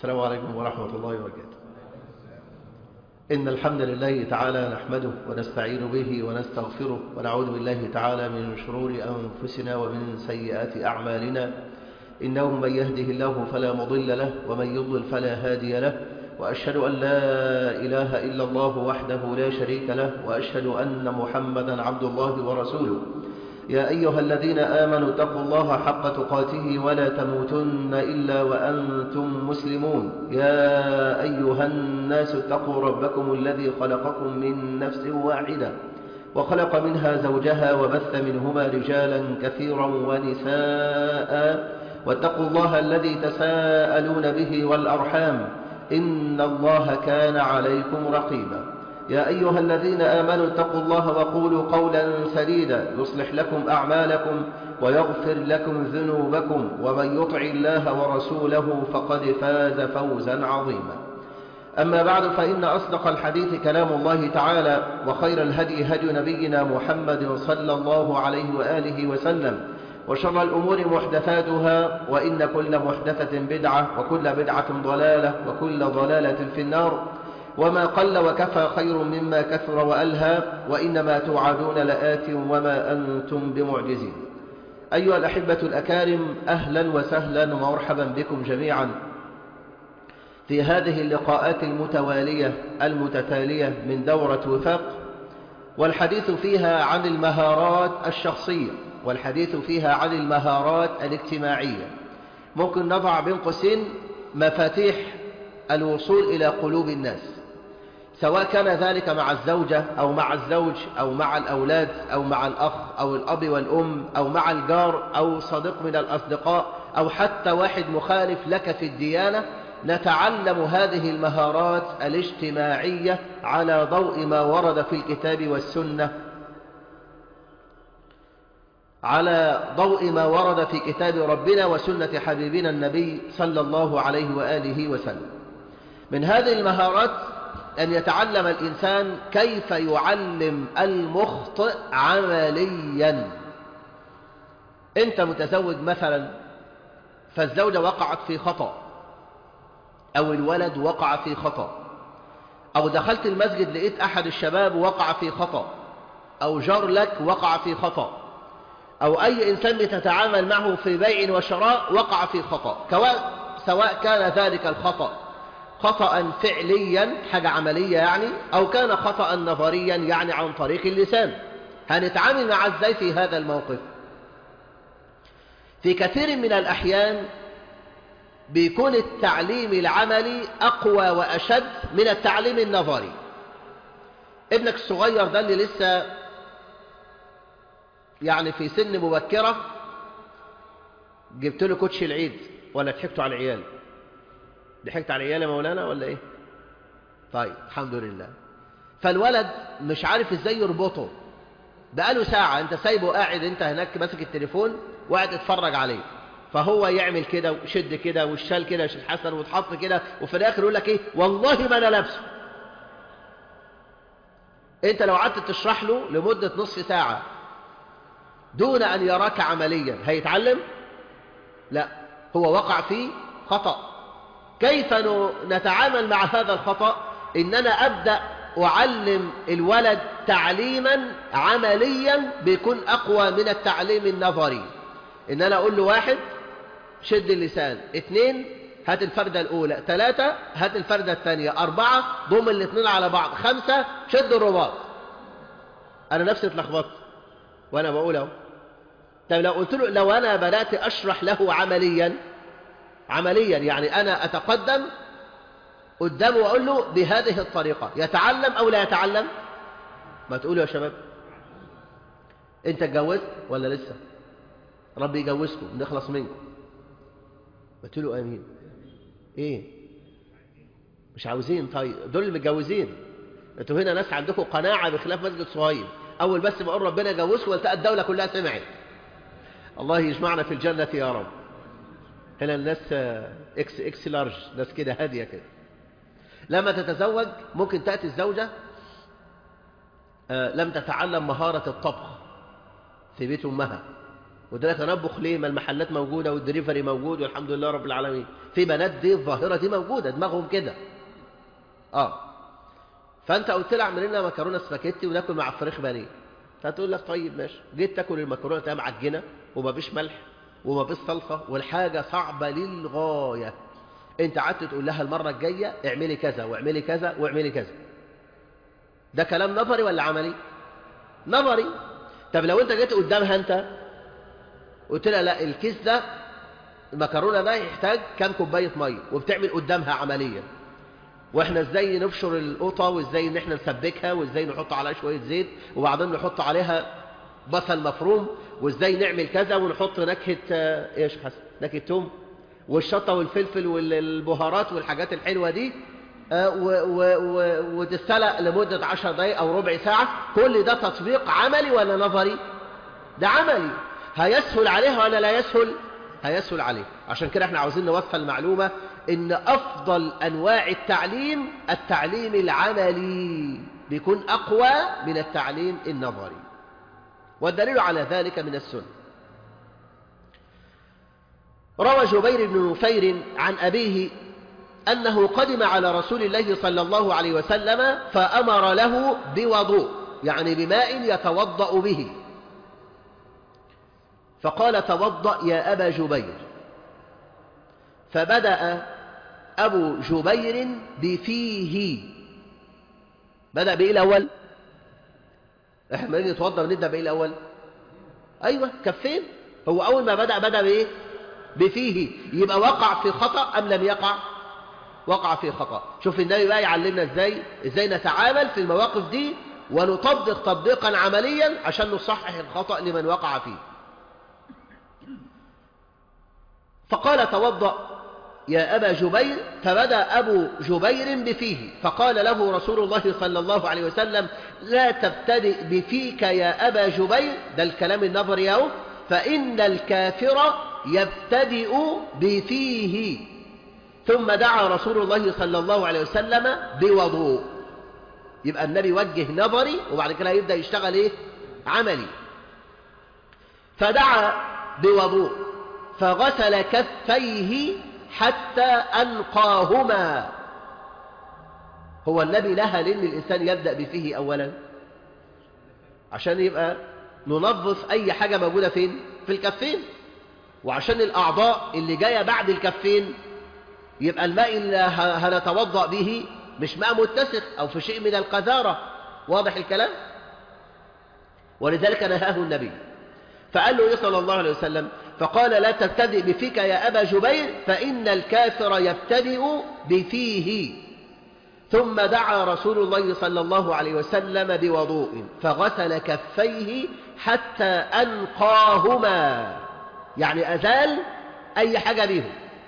السلام عليكم ورحمة الله وبركاته إن الحمد لله تعالى نحمده ونستعين به ونستغفره ونعوذ بالله تعالى من شرور أنفسنا ومن سيئات أعمالنا إنه من يهده الله فلا مضل له ومن يضلل فلا هادي له وأشهد أن لا إله إلا الله وحده لا شريك له وأشهد أن محمدا عبد الله ورسوله يا أيها الذين آمنوا اتقوا الله حق تقاته ولا تموتن إلا وأنتم مسلمون يا أيها الناس اتقوا ربكم الذي خلقكم من نفس واحدة وخلق منها زوجها وبث منهما رجالا كثيرا ونساء واتقوا الله الذي تساءلون به والأرحام إن الله كان عليكم رقيبا يا أيها الذين آمنوا اتقوا الله وقولوا قولا سديدا يصلح لكم أعمالكم ويغفر لكم ذنوبكم ومن يطع الله ورسوله فقد فاز فوزا عظيما أما بعد فإن أصدق الحديث كلام الله تعالى وخير الهدي هدي نبينا محمد صلى الله عليه وآله وسلم وشر الأمور محدثاتها وإن كل محدثة بدعة وكل بدعة ضلالة وكل ضلالة في النار وما قل وكفى خير مما كثر وألهى وإنما توعدون لآت وما أنتم بمعجزين أيها الأحبة الأكارم أهلا وسهلا ومرحبا بكم جميعا في هذه اللقاءات المتوالية المتتالية من دورة وفاق والحديث فيها عن المهارات الشخصية والحديث فيها عن المهارات الاجتماعية ممكن نضع بين قوسين مفاتيح الوصول إلى قلوب الناس سواء كان ذلك مع الزوجة أو مع الزوج أو مع الأولاد أو مع الأخ أو الأب والأم أو مع الجار أو صديق من الأصدقاء أو حتى واحد مخالف لك في الديانة نتعلم هذه المهارات الاجتماعية على ضوء ما ورد في الكتاب والسنة على ضوء ما ورد في كتاب ربنا وسنة حبيبنا النبي صلى الله عليه وآله وسلم من هذه المهارات أن يتعلم الإنسان كيف يعلم المخطئ عمليا أنت متزوج مثلا فالزوجة وقعت في خطأ أو الولد وقع في خطأ أو دخلت المسجد لقيت أحد الشباب وقع في خطأ أو جار لك وقع في خطأ أو أي إنسان بتتعامل معه في بيع وشراء وقع في خطأ سواء كان ذلك الخطأ خطأ فعليا حاجة عملية يعني أو كان خطأ نظريا يعني عن طريق اللسان هنتعامل مع ازاي في هذا الموقف في كثير من الأحيان بيكون التعليم العملي أقوى وأشد من التعليم النظري ابنك الصغير ده اللي لسه يعني في سن مبكرة جبت له كوتش العيد ولا ضحكتوا على العيال ضحكت على العيال يا مولانا ولا ايه طيب الحمد لله فالولد مش عارف ازاي يربطه بقاله ساعة انت سايبه قاعد انت هناك ماسك التليفون وقاعد تتفرج عليه فهو يعمل كده ويشد كده والشال كده يشد حسن وتحط كده وفي الاخر يقول لك ايه والله ما انا لابسه انت لو قعدت تشرح له لمدة نصف ساعة دون أن يراك عمليا هيتعلم لا هو وقع في خطأ كيف نتعامل مع هذا الخطأ إننا أبدأ أعلم الولد تعليما عمليا بيكون أقوى من التعليم النظري إن أنا أقول له واحد شد اللسان اثنين هات الفردة الأولى ثلاثة هات الفردة الثانية أربعة ضم الاثنين على بعض خمسة شد الرباط أنا نفسي اتلخبطت وأنا بقول أهو طب لو قلت له لو أنا بدأت أشرح له عمليا عمليا يعني أنا أتقدم قدامه وأقول له بهذه الطريقة يتعلم أو لا يتعلم ما تقولوا يا شباب أنت اتجوزت ولا لسه ربي يجوزكم نخلص منكم قلت له امين ايه مش عاوزين طيب دول اللي متجوزين انتوا هنا ناس عندكم قناعه بخلاف مسجد صهيب اول بس بقول ربنا يجوزكم والتقى الدوله كلها سمعت الله يجمعنا في الجنه يا رب هنا الناس اكس اكس لارج ناس كده هاديه كده لما تتزوج ممكن تاتي الزوجه لم تتعلم مهاره الطبخ في بيت امها قلت لك انا اطبخ ليه ما المحلات موجوده والدليفري موجود والحمد لله رب العالمين في بنات دي الظاهره دي موجوده دماغهم كده اه فانت قلت لي اعمل لنا مكرونه سباكيتي وناكل مع الفراخ بانيه فتقول لك طيب ماشي جيت تاكل المكرونه تبقى معجنه ومفيش ملح ومفيش صلصه والحاجه صعبه للغايه انت قعدت تقول لها المره الجايه اعملي كذا واعملي كذا واعملي كذا ده كلام نظري ولا عملي نظري طب لو انت جيت قدامها انت قلت لها لا الكيس ده المكرونه ده يحتاج كام كوبايه ميه وبتعمل قدامها عمليا واحنا ازاي نبشر القطه وازاي ان احنا نسبكها وازاي نحط عليها شويه زيت وبعدين نحط عليها بصل مفروم وازاي نعمل كذا ونحط نكهه آه، ايش حسن نكهه توم والشطه والفلفل والبهارات والحاجات الحلوه دي آه، و- و- و- وتتسلق لمده 10 دقائق او ربع ساعه كل ده تطبيق عملي ولا نظري ده عملي هيسهل عليه ولا لا يسهل هيسهل عليه عشان كده احنا عاوزين نوصل المعلومة ان افضل انواع التعليم التعليم العملي بيكون اقوى من التعليم النظري والدليل على ذلك من السنة روى جبير بن نفير عن أبيه أنه قدم على رسول الله صلى الله عليه وسلم فأمر له بوضوء يعني بماء يتوضأ به فقال توضأ يا أبا جبير فبدأ أبو جبير بفيه بدأ بإيه الأول احنا لما نيجي نتوضأ بنبدأ بإيه الأول أيوة كفين هو أول ما بدأ بدأ بإيه بفيه يبقى وقع في خطأ أم لم يقع وقع في خطأ شوف النبي بقى يعلمنا ازاي ازاي نتعامل في المواقف دي ونطبق تطبيقا عمليا عشان نصحح الخطأ لمن وقع فيه فقال توضأ يا أبا جبير فبدأ أبو جبير بفيه فقال له رسول الله صلى الله عليه وسلم لا تبتدئ بفيك يا أبا جبير ده الكلام النظري أهو فإن الكافر يبتدئ بفيه ثم دعا رسول الله صلى الله عليه وسلم بوضوء يبقى النبي وجه نظري وبعد كده يبدأ يشتغل ايه عملي فدعا بوضوء فغسل كفيه حتى أنقاهما هو النبي نهى لأن الإنسان يبدأ بفيه أولا عشان يبقى ننظف أي حاجة موجودة فين في الكفين وعشان الأعضاء اللي جاية بعد الكفين يبقى الماء اللي هنتوضأ به مش ماء متسخ أو في شيء من القذارة واضح الكلام ولذلك نهاه النبي فقال له إيه صلى الله عليه وسلم فقال لا تبتدئ بفيك يا أبا جبير فإن الكافر يبتدئ بفيه ثم دعا رسول الله صلى الله عليه وسلم بوضوء فغسل كفيه حتى أنقاهما يعني أزال أي حاجة بهم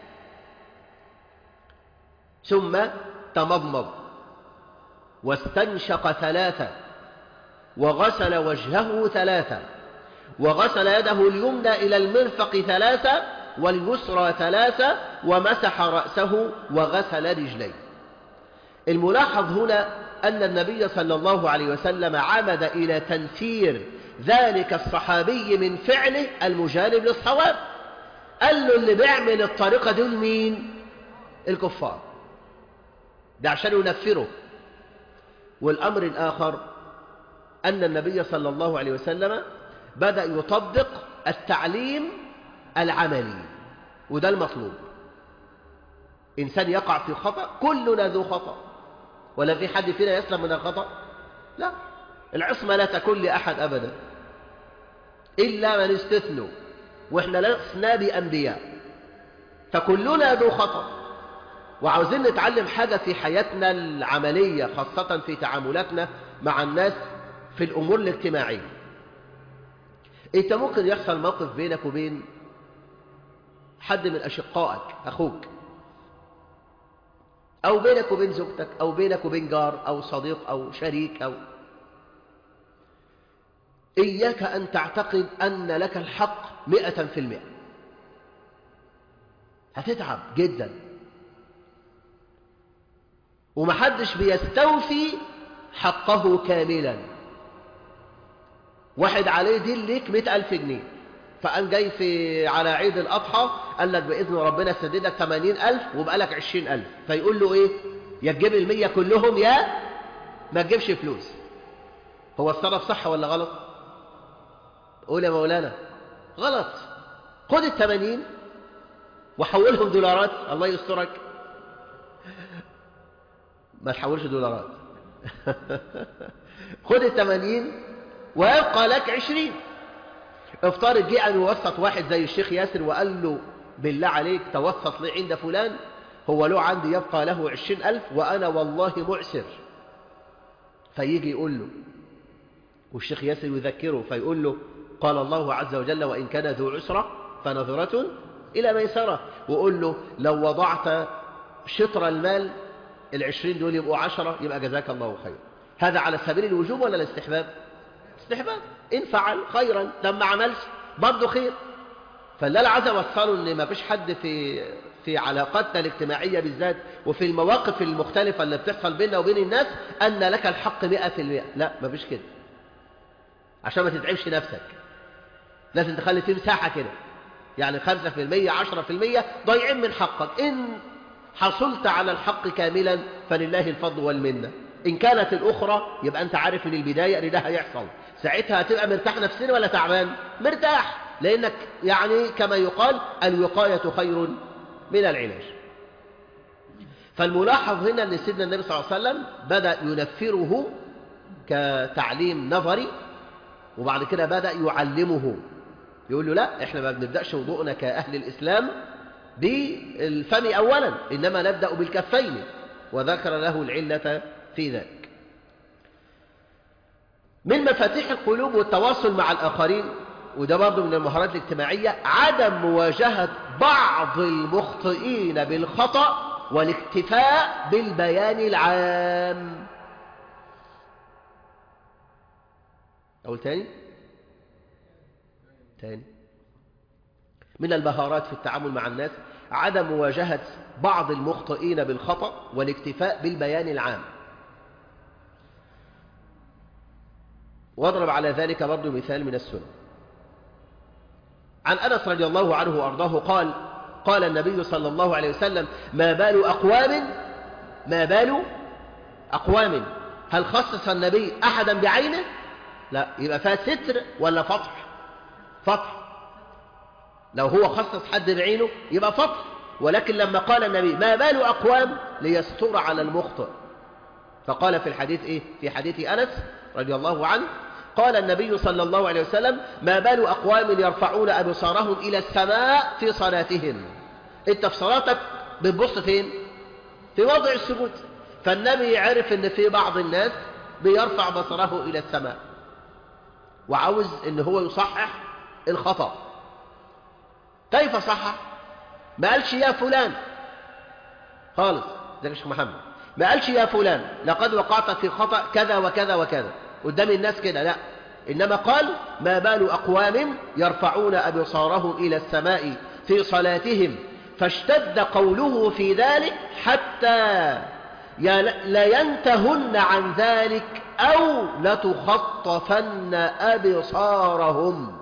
ثم تمضمض واستنشق ثلاثة وغسل وجهه ثلاثة وغسل يده اليمنى إلى المرفق ثلاثة واليسرى ثلاثة ومسح رأسه وغسل رجليه الملاحظ هنا أن النبي صلى الله عليه وسلم عمد إلى تنفير ذلك الصحابي من فعله المجانب للصواب قال له اللي بيعمل الطريقة دي مين الكفار ده عشان ينفره والأمر الآخر أن النبي صلى الله عليه وسلم بدأ يطبق التعليم العملي وده المطلوب إنسان يقع في خطأ كلنا ذو خطأ ولا في حد فينا يسلم من الخطأ لا العصمة لا تكون لأحد أبدا إلا من استثنوا وإحنا لسنا بأنبياء فكلنا ذو خطأ وعاوزين نتعلم حاجة في حياتنا العملية خاصة في تعاملاتنا مع الناس في الأمور الاجتماعية انت ممكن يحصل موقف بينك وبين حد من أشقائك أخوك أو بينك وبين زوجتك أو بينك وبين جار أو صديق أو شريك أو إياك أن تعتقد أن لك الحق مئة في المئة هتتعب جدا ومحدش بيستوفي حقه كاملا واحد عليه دين ليك مئة ألف جنيه فقام جاي في على عيد الأضحى قال لك بإذن ربنا سدد لك 80000 وبقى لك 20000 فيقول له إيه يا تجيب المية كلهم يا ما تجيبش فلوس هو الصرف صح ولا غلط قول يا مولانا غلط خد الثمانين وحولهم دولارات الله يسترك ما تحولش دولارات خد الثمانين ويبقى لك عشرين افترض جه أن يوسط واحد زي الشيخ ياسر وقال له بالله عليك توسط لي عند فلان هو له عندي يبقى له عشرين ألف وأنا والله معسر فيجي يقول له والشيخ ياسر يذكره فيقول له قال الله عز وجل وإن كان ذو عسرة فنظرة إلى ميسرة وقول له لو وضعت شطر المال العشرين دول يبقوا عشرة يبقى جزاك الله خير هذا على سبيل الوجوب ولا الاستحباب استحباب إن فعل خيرا لما عملش برضه خير فاللي أنا عايز أوصله إن ما فيش حد في في علاقاتنا الاجتماعية بالذات وفي المواقف المختلفة اللي بتحصل بيننا وبين الناس أن لك الحق مئة في المئة لا ما فيش كده عشان ما تتعبش نفسك لازم تخلي فيه مساحة كده يعني خمسة في المية عشرة في المية ضيعين من حقك إن حصلت على الحق كاملا فلله الفضل والمنة إن كانت الأخرى يبقى أنت عارف من البداية أن ده هيحصل ساعتها هتبقى مرتاح نفسيا ولا تعبان مرتاح لأنك يعني كما يقال الوقاية خير من العلاج فالملاحظ هنا أن سيدنا النبي صلى الله عليه وسلم بدأ ينفره كتعليم نظري وبعد كده بدأ يعلمه يقول له لا احنا ما بنبدأش وضوءنا كأهل الإسلام بالفم أولا إنما نبدأ بالكفين وذكر له العلة في ذلك من مفاتيح القلوب والتواصل مع الآخرين وده برضه من المهارات الاجتماعية عدم مواجهة بعض المخطئين بالخطأ والاكتفاء بالبيان العام أقول تاني تاني من المهارات في التعامل مع الناس عدم مواجهة بعض المخطئين بالخطأ والاكتفاء بالبيان العام واضرب على ذلك برضو مثال من السنة عن أنس رضي الله عنه وأرضاه قال قال النبي صلى الله عليه وسلم ما بال أقوام ما بال أقوام هل خصص النبي أحدا بعينه لا يبقى فيها ستر ولا فتح فتح لو هو خصص حد بعينه يبقى فتح ولكن لما قال النبي ما بال أقوام ليستر على المخطئ فقال في الحديث إيه في حديث أنس رضي الله عنه قال النبي صلى الله عليه وسلم ما بال أقوام يرفعون أبصارهم إلى السماء في صلاتهم انت في صلاتك بتبص فين في وضع السجود فالنبي عرف ان في بعض الناس بيرفع بصره إلى السماء وعاوز ان هو يصحح الخطأ كيف صحح ما قالش يا فلان خالص ده مش محمد ما قالش يا فلان لقد وقعت في خطأ كذا وكذا وكذا قدام الناس كده لا إنما قال ما بال أقوام يرفعون أبصارهم إلى السماء في صلاتهم فاشتد قوله في ذلك حتى لينتهن عن ذلك أو لتخطفن أبصارهم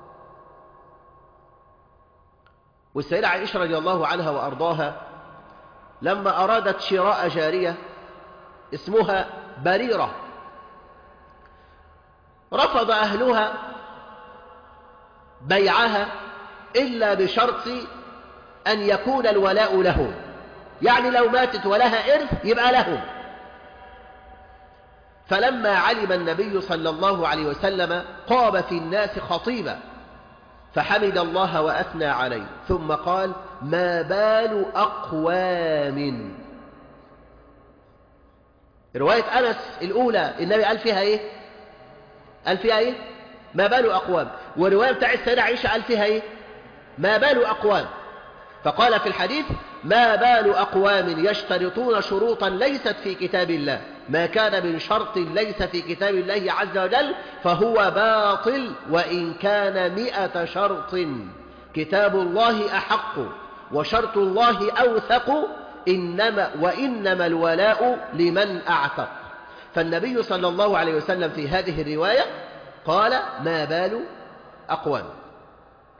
والسيدة عائشة رضي الله عنها وأرضاها لما أرادت شراء جارية اسمها بريرة رفض أهلها بيعها إلا بشرط أن يكون الولاء لهم يعني لو ماتت ولها إرث يبقى لهم فلما علم النبي صلى الله عليه وسلم قام في الناس خطيبا فحمد الله وأثنى عليه ثم قال ما بال أقوام رواية أنس الأولى النبي قال فيها إيه قال فيها إيه ما بال أقوام ورواية بتاع السيدة عائشة قال فيها إيه ما بال أقوام فقال في الحديث ما بال أقوام يشترطون شروطا ليست في كتاب الله ما كان من شرط ليس في كتاب الله عز وجل فهو باطل وإن كان مئة شرط كتاب الله أحق وشرط الله أوثق إنما وإنما الولاء لمن أعتق فالنبي صلى الله عليه وسلم في هذه الرواية قال ما بال أقوام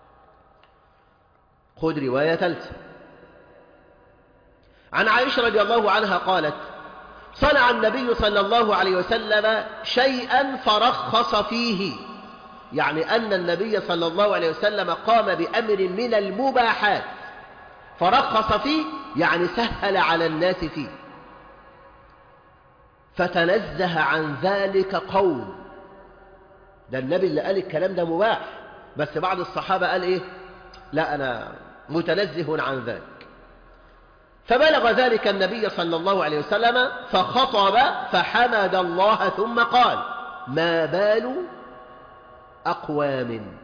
خذ رواية ثالثة عن عائشة رضي الله عنها قالت صنع النبي صلى الله عليه وسلم شيئا فرخص فيه يعني أن النبي صلى الله عليه وسلم قام بأمر من المباحات فرخص فيه يعني سهل على الناس فيه فتنزه عن ذلك قوم ده النبي اللي قال الكلام ده مباح بس بعض الصحابة قال ايه لا أنا متنزه عن ذلك فبلغ ذلك النبي صلى الله عليه وسلم فخطب فحمد الله ثم قال ما بال أقوام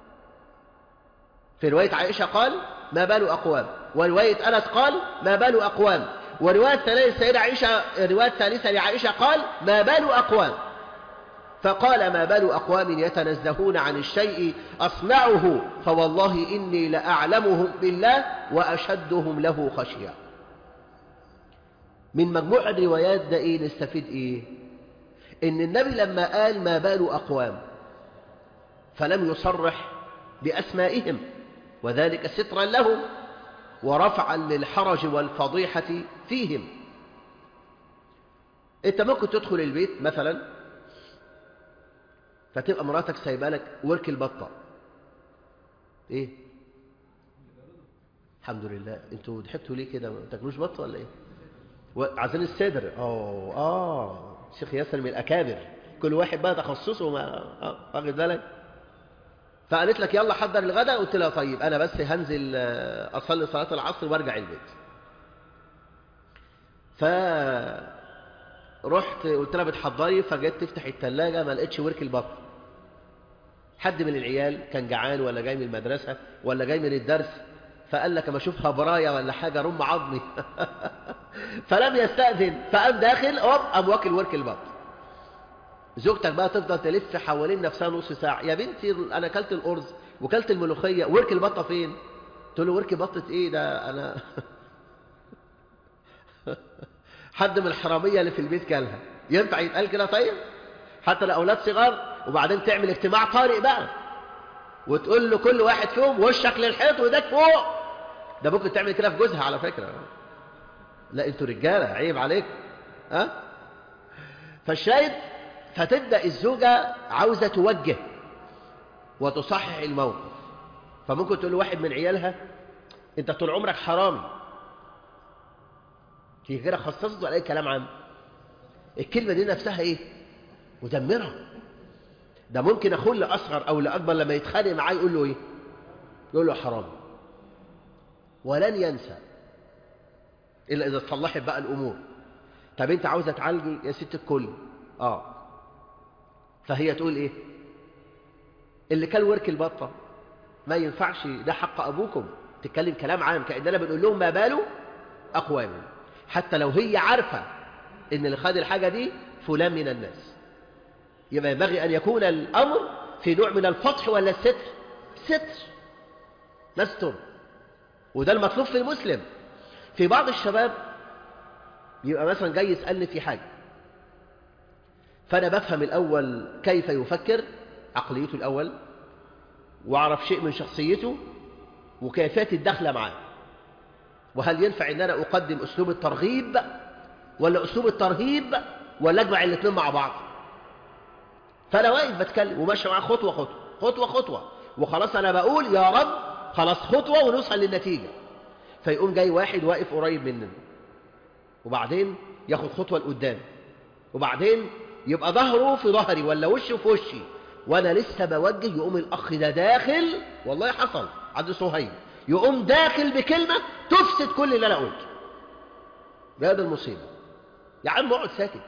في رواية عائشة قال ما بال أقوام ورواية أنس قال ما بال أقوام ورواية ثالثة سيدة عائشة رواية ثالثة لعائشة قال ما بال أقوام فقال ما بال أقوام يتنزهون عن الشيء أصنعه فوالله إني لأعلمهم بالله وأشدهم له خشية من مجموع الروايات ده إيه نستفيد إيه إن النبي لما قال ما بال أقوام فلم يصرح بأسمائهم وذلك سترا لهم ورفعا للحرج والفضيحة فيهم انت ممكن تدخل البيت مثلا فتبقى مراتك سايبالك ورك البطة ايه الحمد لله انتوا ضحكتوا ليه كده ما تاكلوش بط ولا ايه عايزين الصدر اه اه شيخ ياسر من الاكابر كل واحد بقى تخصصه ما اه واخد بالك فقالت لك يلا حضر الغداء قلت لها طيب انا بس هنزل اصلي صلاه العصر وارجع البيت ف رحت قلت لها بتحضري فجيت تفتح الثلاجه ما لقيتش ورك البط حد من العيال كان جعان ولا جاي من المدرسه ولا جاي من الدرس فقال لك اما اشوفها برايه ولا حاجه رم عظمي فلم يستاذن فقام داخل هوب قام واكل ورك البط زوجتك بقى تفضل تلف حوالين نفسها نص ساعة يا بنتي أنا أكلت الأرز وكلت الملوخية ورك البطة فين؟ تقول له ورك بطة إيه ده أنا حد من الحرامية اللي في البيت كلها ينفع يتقال كده طيب؟ حتى لأولاد صغار وبعدين تعمل اجتماع طارئ بقى وتقول له كل واحد فيهم وشك للحيط وإيدك فوق ده ممكن تعمل كده في جوزها على فكرة لا انتوا رجالة عيب عليك ها؟ أه؟ فالشاهد فتبدأ الزوجة عاوزة توجه وتصحح الموقف فممكن تقول لواحد من عيالها انت طول عمرك حرامي هي كده خصصت ولا اي كلام عام الكلمة دي نفسها ايه مدمرة ده ممكن اخوه لاصغر او لاكبر لما يتخانق معاه يقول له ايه يقول له حرامي ولن ينسى الا اذا صلحت بقى الامور طب انت عاوزه تعالجي يا ست الكل اه فهي تقول ايه اللي كان ورك البطة ما ينفعش ده حق أبوكم تتكلم كلام عام كأننا بنقول لهم ما باله أقوام حتى لو هي عارفة إن اللي خد الحاجة دي فلان من الناس يبقى ينبغي أن يكون الأمر في نوع من الفتح ولا الستر ستر نستر وده المطلوب في المسلم في بعض الشباب يبقى مثلا جاي يسألني في حاجة فأنا بفهم الأول كيف يفكر عقليته الأول وأعرف شيء من شخصيته وكيفية الدخلة معاه وهل ينفع أن أنا أقدم أسلوب الترغيب ولا أسلوب الترهيب ولا أجمع الاثنين مع بعض فأنا واقف بتكلم وماشي معاه خطوة خطوة خطوة خطوة وخلاص أنا بقول يا رب خلاص خطوة ونوصل للنتيجة فيقوم جاي واحد واقف قريب مننا وبعدين ياخد خطوة لقدام وبعدين يبقى ظهره في ظهري ولا وشه في وشي وانا لسه بوجه يقوم الاخ ده داخل والله حصل عند صهيب يقوم داخل بكلمه تفسد كل اللي انا قلته ده ده المصيبه يا عم اقعد ساكت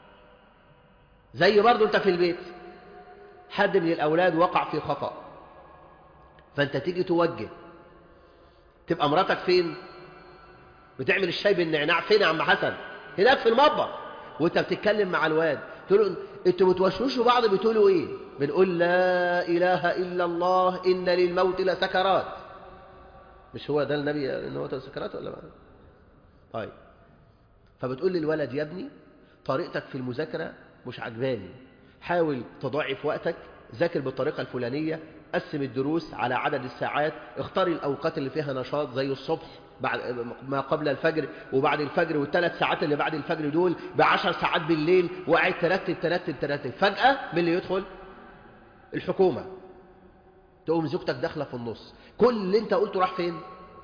زي برضه انت في البيت حد من الاولاد وقع في خطا فانت تيجي توجه تبقى مراتك فين بتعمل الشاي بالنعناع فين يا عم حسن هناك في المطبخ وانت بتتكلم مع الواد تقول له انتوا بتوشوشوا بعض بتقولوا ايه بنقول لا اله الا الله ان للموت لسكرات مش هو ده النبي ان هو سكرات ولا ما طيب فبتقول للولد يا ابني طريقتك في المذاكره مش عجباني حاول تضاعف وقتك ذاكر بالطريقه الفلانيه قسم الدروس على عدد الساعات اختار الأوقات اللي فيها نشاط زي الصبح بعد ما قبل الفجر وبعد الفجر والثلاث ساعات اللي بعد الفجر دول بعشر ساعات بالليل وقاعد ترتب ترتب ترتب فجأة من اللي يدخل الحكومة تقوم زوجتك داخلة في النص كل اللي انت قلته راح فين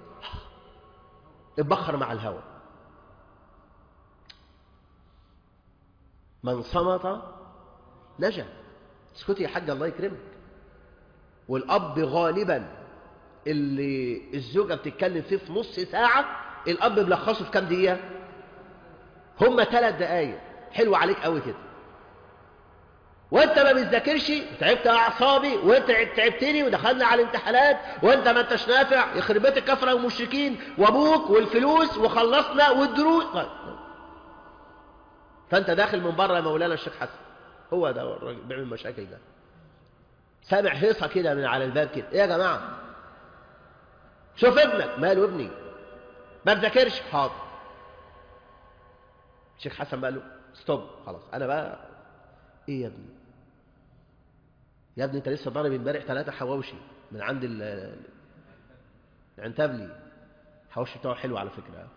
اتبخر مع الهوى من صمت نجا اسكتي يا حاج الله يكرمك والأب غالبا اللي الزوجة بتتكلم فيه في نص ساعة الأب ملخصه في كام دقيقة هم ثلاث دقايق حلو عليك قوي كده وانت ما بتذاكرش تعبت اعصابي وانت تعبتني ودخلنا على الامتحانات وانت ما انتش نافع يخرب بيت الكفره والمشركين وابوك والفلوس وخلصنا والدروس فانت داخل من بره يا مولانا الشيخ حسن هو ده الراجل بيعمل المشاكل ده سامع هيصه كده من على الباب كده ايه يا جماعه شوف ابنك ماله ابني ما بذاكرش حاضر الشيخ حسن بقى له ستوب خلاص انا بقى ايه يا ابني يا ابني انت لسه ضارب امبارح ثلاثه حواوشي من عند ال العنتبلي الحواوشي بتاعه حلو على فكره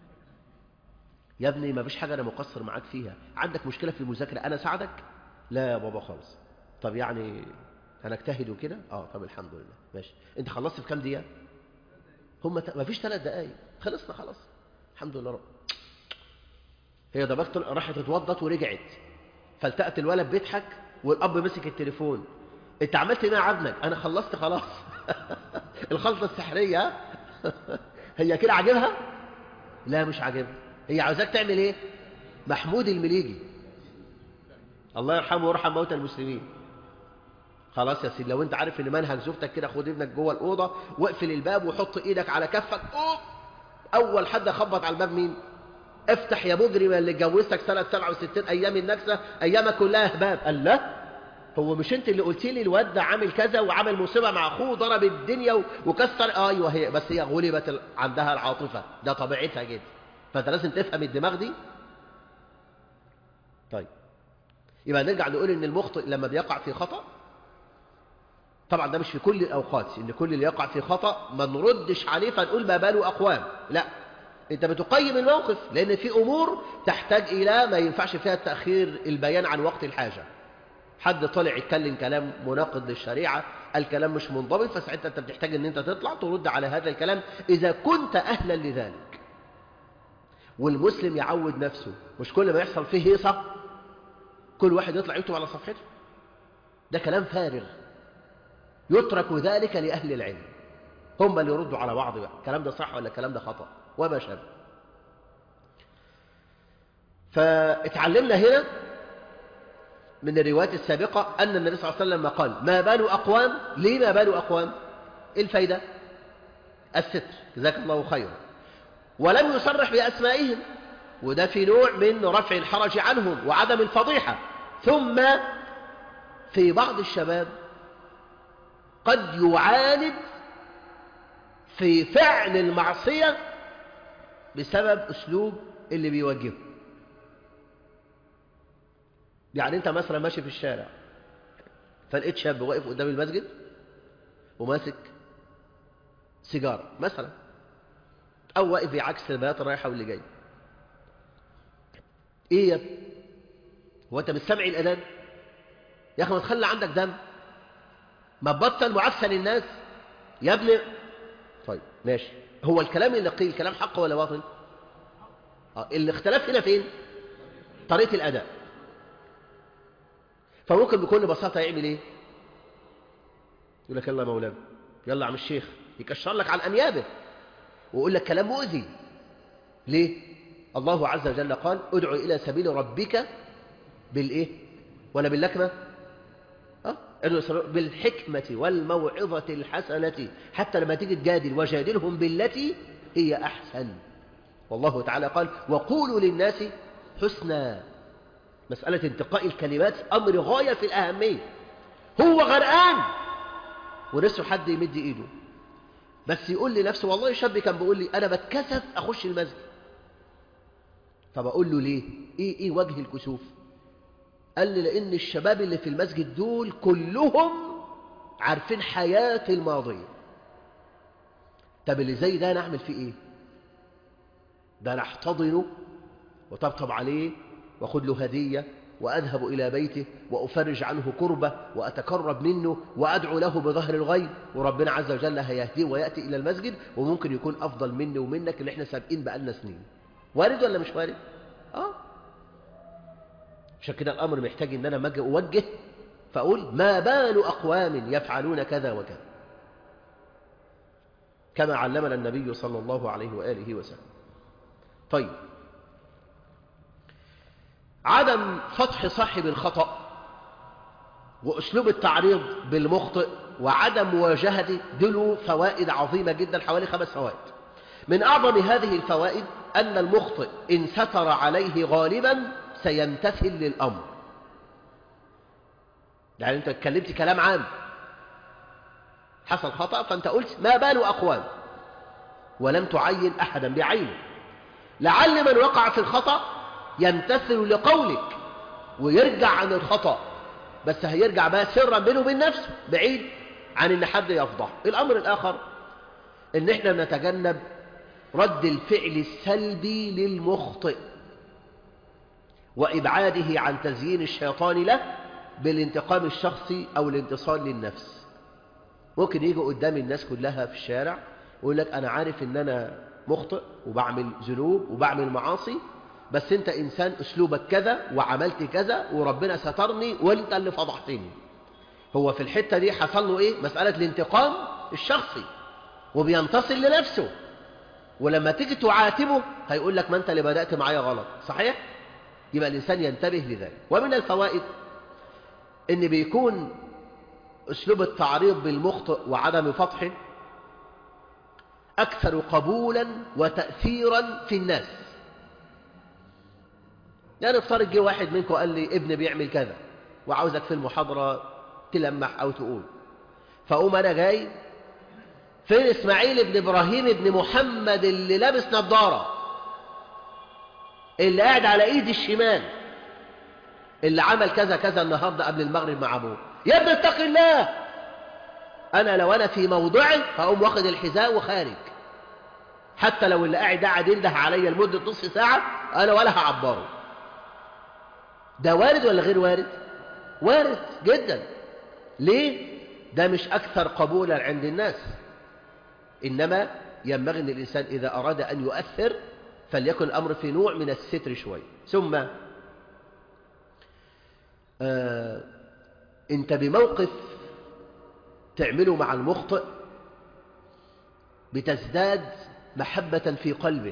يا ابني ما فيش حاجه انا مقصر معاك فيها عندك مشكله في المذاكره انا اساعدك لا يا بابا خالص طب يعني انا اجتهد وكده اه طب الحمد لله ماشي انت خلصت في كام دقيقه هم ت... ما فيش ثلاث دقايق خلصنا خلاص الحمد لله رب هي ضبطت راحت اتوضت ورجعت فالتقت الولد بيضحك والاب مسك التليفون انت عملت ايه مع ابنك انا خلصت خلاص الخلطه السحريه هي كده عاجبها لا مش عاجبها هي عاوزاك تعمل ايه محمود المليجي الله يرحمه ويرحم موتى المسلمين خلاص يا سيدي لو انت عارف ان منهج زوجتك كده خد ابنك جوه الاوضه واقفل الباب وحط ايدك على كفك أوه. اول حد خبط على الباب مين افتح يا مجرم اللي اتجوزتك سنه 67 ايام النكسه ايامك كلها هباب قال لا هو مش انت اللي قلت لي الواد ده عامل كذا وعمل مصيبه مع اخوه ضرب الدنيا وكسر ايوه هي بس هي غلبت عندها العاطفه ده طبيعتها كده فانت لازم تفهم الدماغ دي طيب يبقى نرجع نقول ان المخطئ لما بيقع في خطأ طبعا ده مش في كل الأوقات إن كل اللي يقع في خطأ ما نردش عليه فنقول ما باله أقوام لا أنت بتقيم الموقف لأن في أمور تحتاج إلى ما ينفعش فيها تأخير البيان عن وقت الحاجة حد طلع يتكلم كلام مناقض للشريعة الكلام مش منضبط فساعتها أنت بتحتاج أن أنت تطلع ترد على هذا الكلام إذا كنت أهلا لذلك والمسلم يعود نفسه مش كل ما يحصل فيه هيصة كل واحد يطلع يكتب على صفحته ده كلام فارغ يترك ذلك لأهل العلم هم اللي يردوا على بعض بقى الكلام ده صح ولا الكلام ده خطأ وما شابه فاتعلمنا هنا من الروايات السابقة أن النبي صلى الله عليه وسلم قال ما بال أقوام ليه ما بال أقوام إيه الفايدة الستر جزاك الله خيرا ولم يصرح بأسمائهم وده في نوع من رفع الحرج عنهم وعدم الفضيحة ثم في بعض الشباب قد يعاند في فعل المعصية بسبب أسلوب اللي بيوجهه يعني أنت مثلا ماشي في الشارع فلقيت شاب واقف قدام المسجد وماسك سيجارة مثلا أو واقف بعكس البيات رايحة واللي جاي إيه يا ابني هو أنت مش سامع الأذان يا أخي ما تخلي عندك دم ما تبطل معاكسة للناس يا ابني طيب ماشي هو الكلام اللي قيل كلام حق ولا باطل آه. الاختلاف هنا فين طريقة الأداء فممكن بكل بساطة يعمل ايه يقول لك يلا يا مولانا يلا يا عم الشيخ يكشر لك عن أنيابه ويقول لك كلام مؤذي ليه الله عز وجل قال ادعو إلى سبيل ربك بالإيه ولا باللكمة بالحكمة والموعظة الحسنة حتى لما تيجي تجادل وجادلهم بالتي هي أحسن والله تعالى قال وقولوا للناس حسنا مسألة انتقاء الكلمات أمر غاية في الأهمية هو غرقان ونفسه حد يمد إيده بس يقول لي نفسه والله الشاب كان بيقول لي أنا بتكسف أخش المسجد فبقول له ليه إيه, إيه وجه الكسوف قال لي لأن الشباب اللي في المسجد دول كلهم عارفين حياتي الماضية طب اللي زي ده نعمل فيه ايه ده انا احتضنه وطبطب عليه واخد له هدية وأذهب إلى بيته وأفرج عنه كربة وأتقرب منه وأدعو له بظهر الغيب وربنا عز وجل هيهديه ويأتي إلى المسجد وممكن يكون أفضل مني ومنك اللي احنا سابقين بقالنا سنين وارد ولا مش وارد؟ آه عشان كده الأمر محتاج إن أنا مجي أوجه فأقول ما بال أقوام يفعلون كذا وكذا كما علمنا النبي صلى الله عليه وآله وسلم طيب عدم فتح صاحب الخطأ وأسلوب التعريض بالمخطئ وعدم مواجهته دلوا فوائد عظيمة جدا حوالي خمس فوائد من أعظم هذه الفوائد أن المخطئ إن ستر عليه غالبا سيمتثل للأمر يعني أنت اتكلمت كلام عام حصل خطأ فأنت قلت ما بال أقوام ولم تعين أحدا بعينه لعل من وقع في الخطأ يمتثل لقولك ويرجع عن الخطأ بس هيرجع بقى سرا بينه وبين نفسه بعيد عن ان حد يفضح الامر الاخر ان احنا نتجنب رد الفعل السلبي للمخطئ وابعاده عن تزيين الشيطان له بالانتقام الشخصي او الانتصار للنفس ممكن يجي قدام الناس كلها في الشارع ويقول لك انا عارف ان انا مخطئ وبعمل ذنوب وبعمل معاصي بس انت انسان اسلوبك كذا وعملت كذا وربنا سترني وانت اللي فضحتني هو في الحتة دي حصل له ايه مسألة الانتقام الشخصي وبينتصر لنفسه ولما تيجي تعاتبه هيقول لك ما انت اللي بدأت معايا غلط صحيح يبقى الانسان ينتبه لذلك ومن الفوائد ان بيكون اسلوب التعريض بالمخطئ وعدم فتحه اكثر قبولا وتأثيرا في الناس يعني افترض جه واحد منكم قال لي ابني بيعمل كذا وعاوزك في المحاضرة تلمح أو تقول فأقوم أنا جاي فين إسماعيل ابن إبراهيم ابن محمد اللي لابس نظارة اللي قاعد على إيدي الشمال اللي عمل كذا كذا النهاردة قبل المغرب مع أبوه يا ابن اتق الله أنا لو أنا في موضعي هقوم واخد الحذاء وخارج حتى لو اللي قاعد قاعد ينده عليا لمدة نص ساعة أنا ولا هعبره ده وارد ولا غير وارد وارد جدا ليه ده مش أكثر قبولا عند الناس إنما ينبغي أن الإنسان إذا أراد أن يؤثر فليكن الأمر في نوع من الستر شوي ثم آه أنت بموقف تعمله مع المخطئ بتزداد محبة في قلبه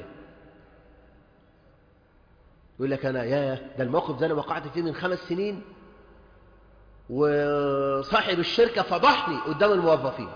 يقول لك أنا يا ده الموقف ده أنا وقعت فيه من خمس سنين وصاحب الشركة فضحني قدام الموظفين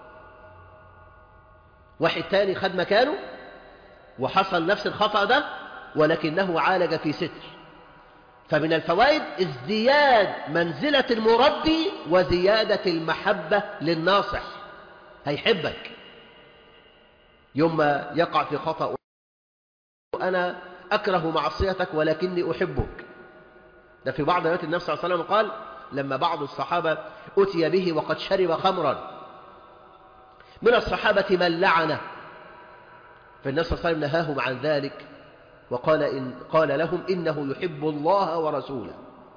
واحد تاني خد مكانه وحصل نفس الخطأ ده ولكنه عالج في ستر فمن الفوائد ازدياد منزلة المربي وزيادة المحبة للناصح هيحبك يوم ما يقع في خطأ أنا أكره معصيتك ولكني أحبك ده في بعض آيات النبي صلى الله عليه وسلم قال لما بعض الصحابة أتي به وقد شرب خمرا من الصحابة من لعنه فالنبي صلى الله عليه وسلم نهاهم عن ذلك وقال إن قال لهم إنه يحب الله ورسوله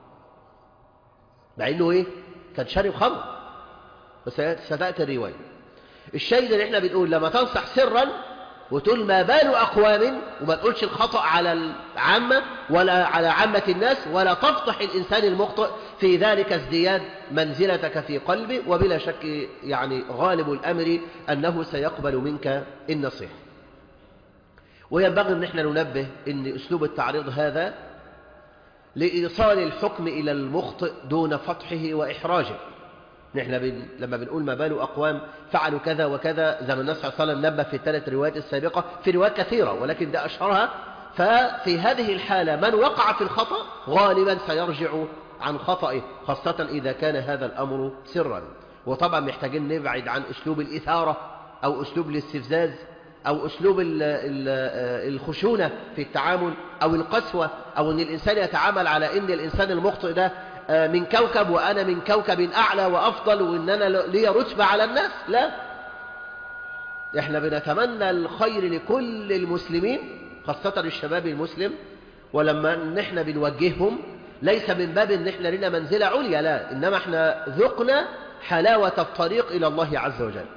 مع إنه إيه كان شارب خمر بس ستأتي الرواية الشيء اللي احنا بنقول لما تنصح سرا وتقول ما بال أقوام وما تقولش الخطأ على العامة ولا على عامة الناس ولا تفضح الإنسان المخطئ في ذلك ازدياد منزلتك في قلبه وبلا شك يعني غالب الأمر أنه سيقبل منك النصيحة وينبغي أن احنا ننبه أن أسلوب التعريض هذا لإيصال الحكم إلى المخطئ دون فتحه وإحراجه نحن بن... لما بنقول ما بال أقوام فعلوا كذا وكذا زي ما النبي صلى الله عليه وسلم نبه في الثلاث روايات السابقة في روايات كثيرة ولكن ده أشهرها ففي هذه الحالة من وقع في الخطأ غالبا سيرجع عن خطئه خاصة إذا كان هذا الأمر سرا وطبعا محتاجين نبعد عن أسلوب الإثارة أو أسلوب الاستفزاز أو أسلوب ال ال الخشونة في التعامل أو القسوة أو أن الإنسان يتعامل على أن الإنسان المخطئ ده من كوكب وأنا من كوكب أعلى وأفضل وإن أنا لي رتبة على الناس لا إحنا بنتمنى الخير لكل المسلمين خاصة الشباب المسلم ولما نحن بنوجههم ليس من باب ان احنا لنا منزلة عليا لا انما احنا ذقنا حلاوة الطريق الى الله عز وجل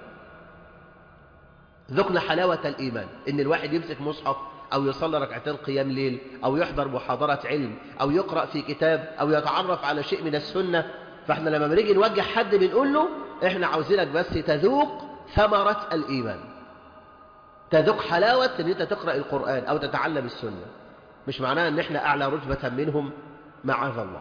ذقنا حلاوة الايمان ان الواحد يمسك مصحف او يصلي ركعتين قيام ليل او يحضر محاضرة علم او يقرأ في كتاب او يتعرف على شيء من السنة فاحنا لما بنيجي نوجه حد بنقول له احنا عاوزينك بس تذوق ثمرة الايمان تذوق حلاوة ان انت تقرأ القرآن او تتعلم السنة مش معناه ان احنا اعلى رتبة منهم معاذ الله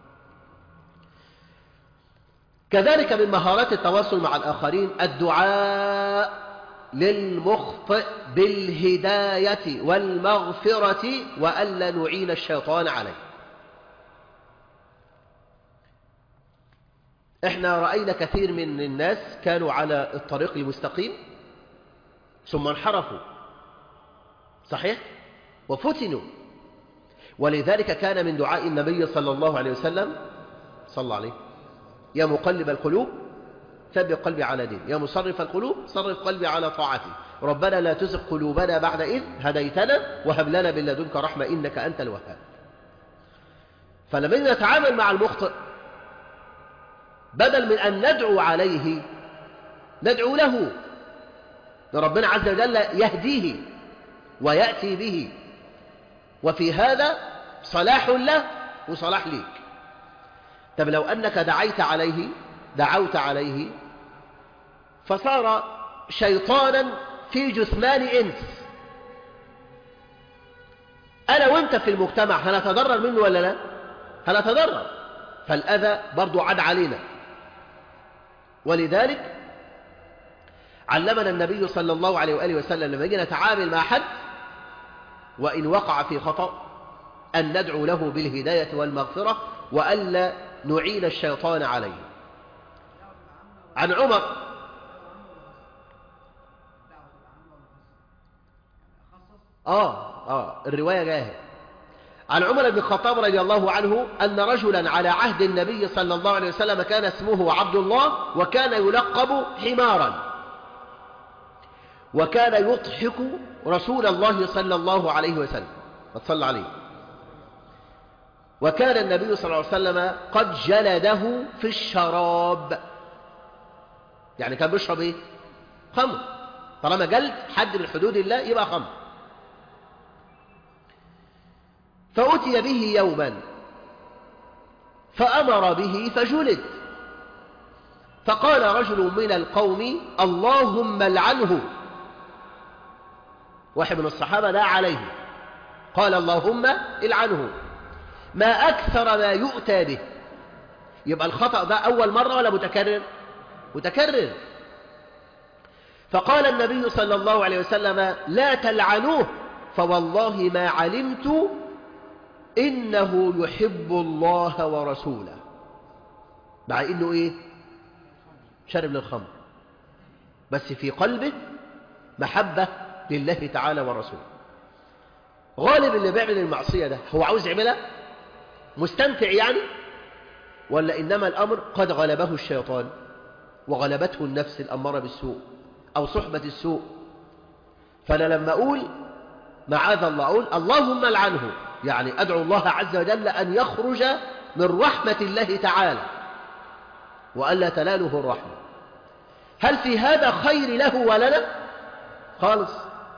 كذلك من مهارات التواصل مع الآخرين الدعاء للمخطئ بالهداية والمغفرة وألا نعين الشيطان عليه احنا رأينا كثير من الناس كانوا على الطريق المستقيم ثم انحرفوا صحيح وفتنوا ولذلك كان من دعاء النبي صلى الله عليه وسلم صلى عليه يا مقلب القلوب ثبت قلبي على دين يا مصرف القلوب صرف قلبي على طاعتي ربنا لا تزغ قلوبنا بعد إذ هديتنا وهب لنا من لدنك رحمة إنك أنت الوهاب فلما نتعامل مع المخطئ بدل من أن ندعو عليه ندعو له ربنا عز وجل يهديه ويأتي به وفي هذا صلاح له وصلاح ليك طب لو أنك دعيت عليه دعوت عليه فصار شيطانا في جثمان إنس أنا وانت في المجتمع هنتضرر منه ولا لا هنتضرر فالأذى برضو عاد علينا ولذلك علمنا النبي صلى الله عليه وآله وسلم لما يجي نتعامل مع حد وإن وقع في خطأ أن ندعو له بالهداية والمغفرة وألا نعين الشيطان عليه عن عمر آه آه الرواية جاهة عن عمر بن الخطاب رضي الله عنه أن رجلا على عهد النبي صلى الله عليه وسلم كان اسمه عبد الله وكان يلقب حمارا وكان يضحك رسول الله صلى الله عليه وسلم صلى عليه وكان النبي صلى الله عليه وسلم قد جلده في الشراب يعني كان بيشرب ايه خمر طالما جلد حد من حدود الله يبقى خمر فأتي به يوما فأمر به فجلد فقال رجل من القوم اللهم لعنه واحد من الصحابة لا عليه قال اللهم العنه ما أكثر ما يؤتى به يبقى الخطأ ده أول مرة ولا متكرر متكرر فقال النبي صلى الله عليه وسلم لا تلعنوه فوالله ما علمت إنه يحب الله ورسوله مع إنه إيه شرب للخمر بس في قلبه محبة لله تعالى ورسوله غالب اللي بيعمل المعصية ده هو عاوز يعملها مستمتع يعني ولا إنما الأمر قد غلبه الشيطان وغلبته النفس الأمارة بالسوء أو صحبة السوء فأنا لما أقول معاذ الله أقول اللهم لعنه يعني أدعو الله عز وجل أن يخرج من رحمة الله تعالى وألا تناله الرحمة هل في هذا خير له ولنا خالص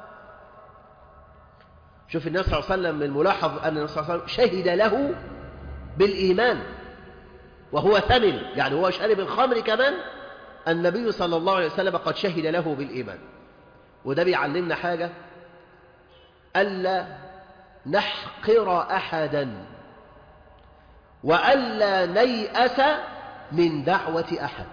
شوف النبي صلى الله عليه وسلم الملاحظ أن النبي صلى الله عليه وسلم شهد له بالإيمان وهو ثمن يعني هو شارب الخمر كمان النبي صلى الله عليه وسلم قد شهد له بالإيمان وده بيعلمنا حاجة ألا نحقر أحدا وألا نيأس من دعوة أحد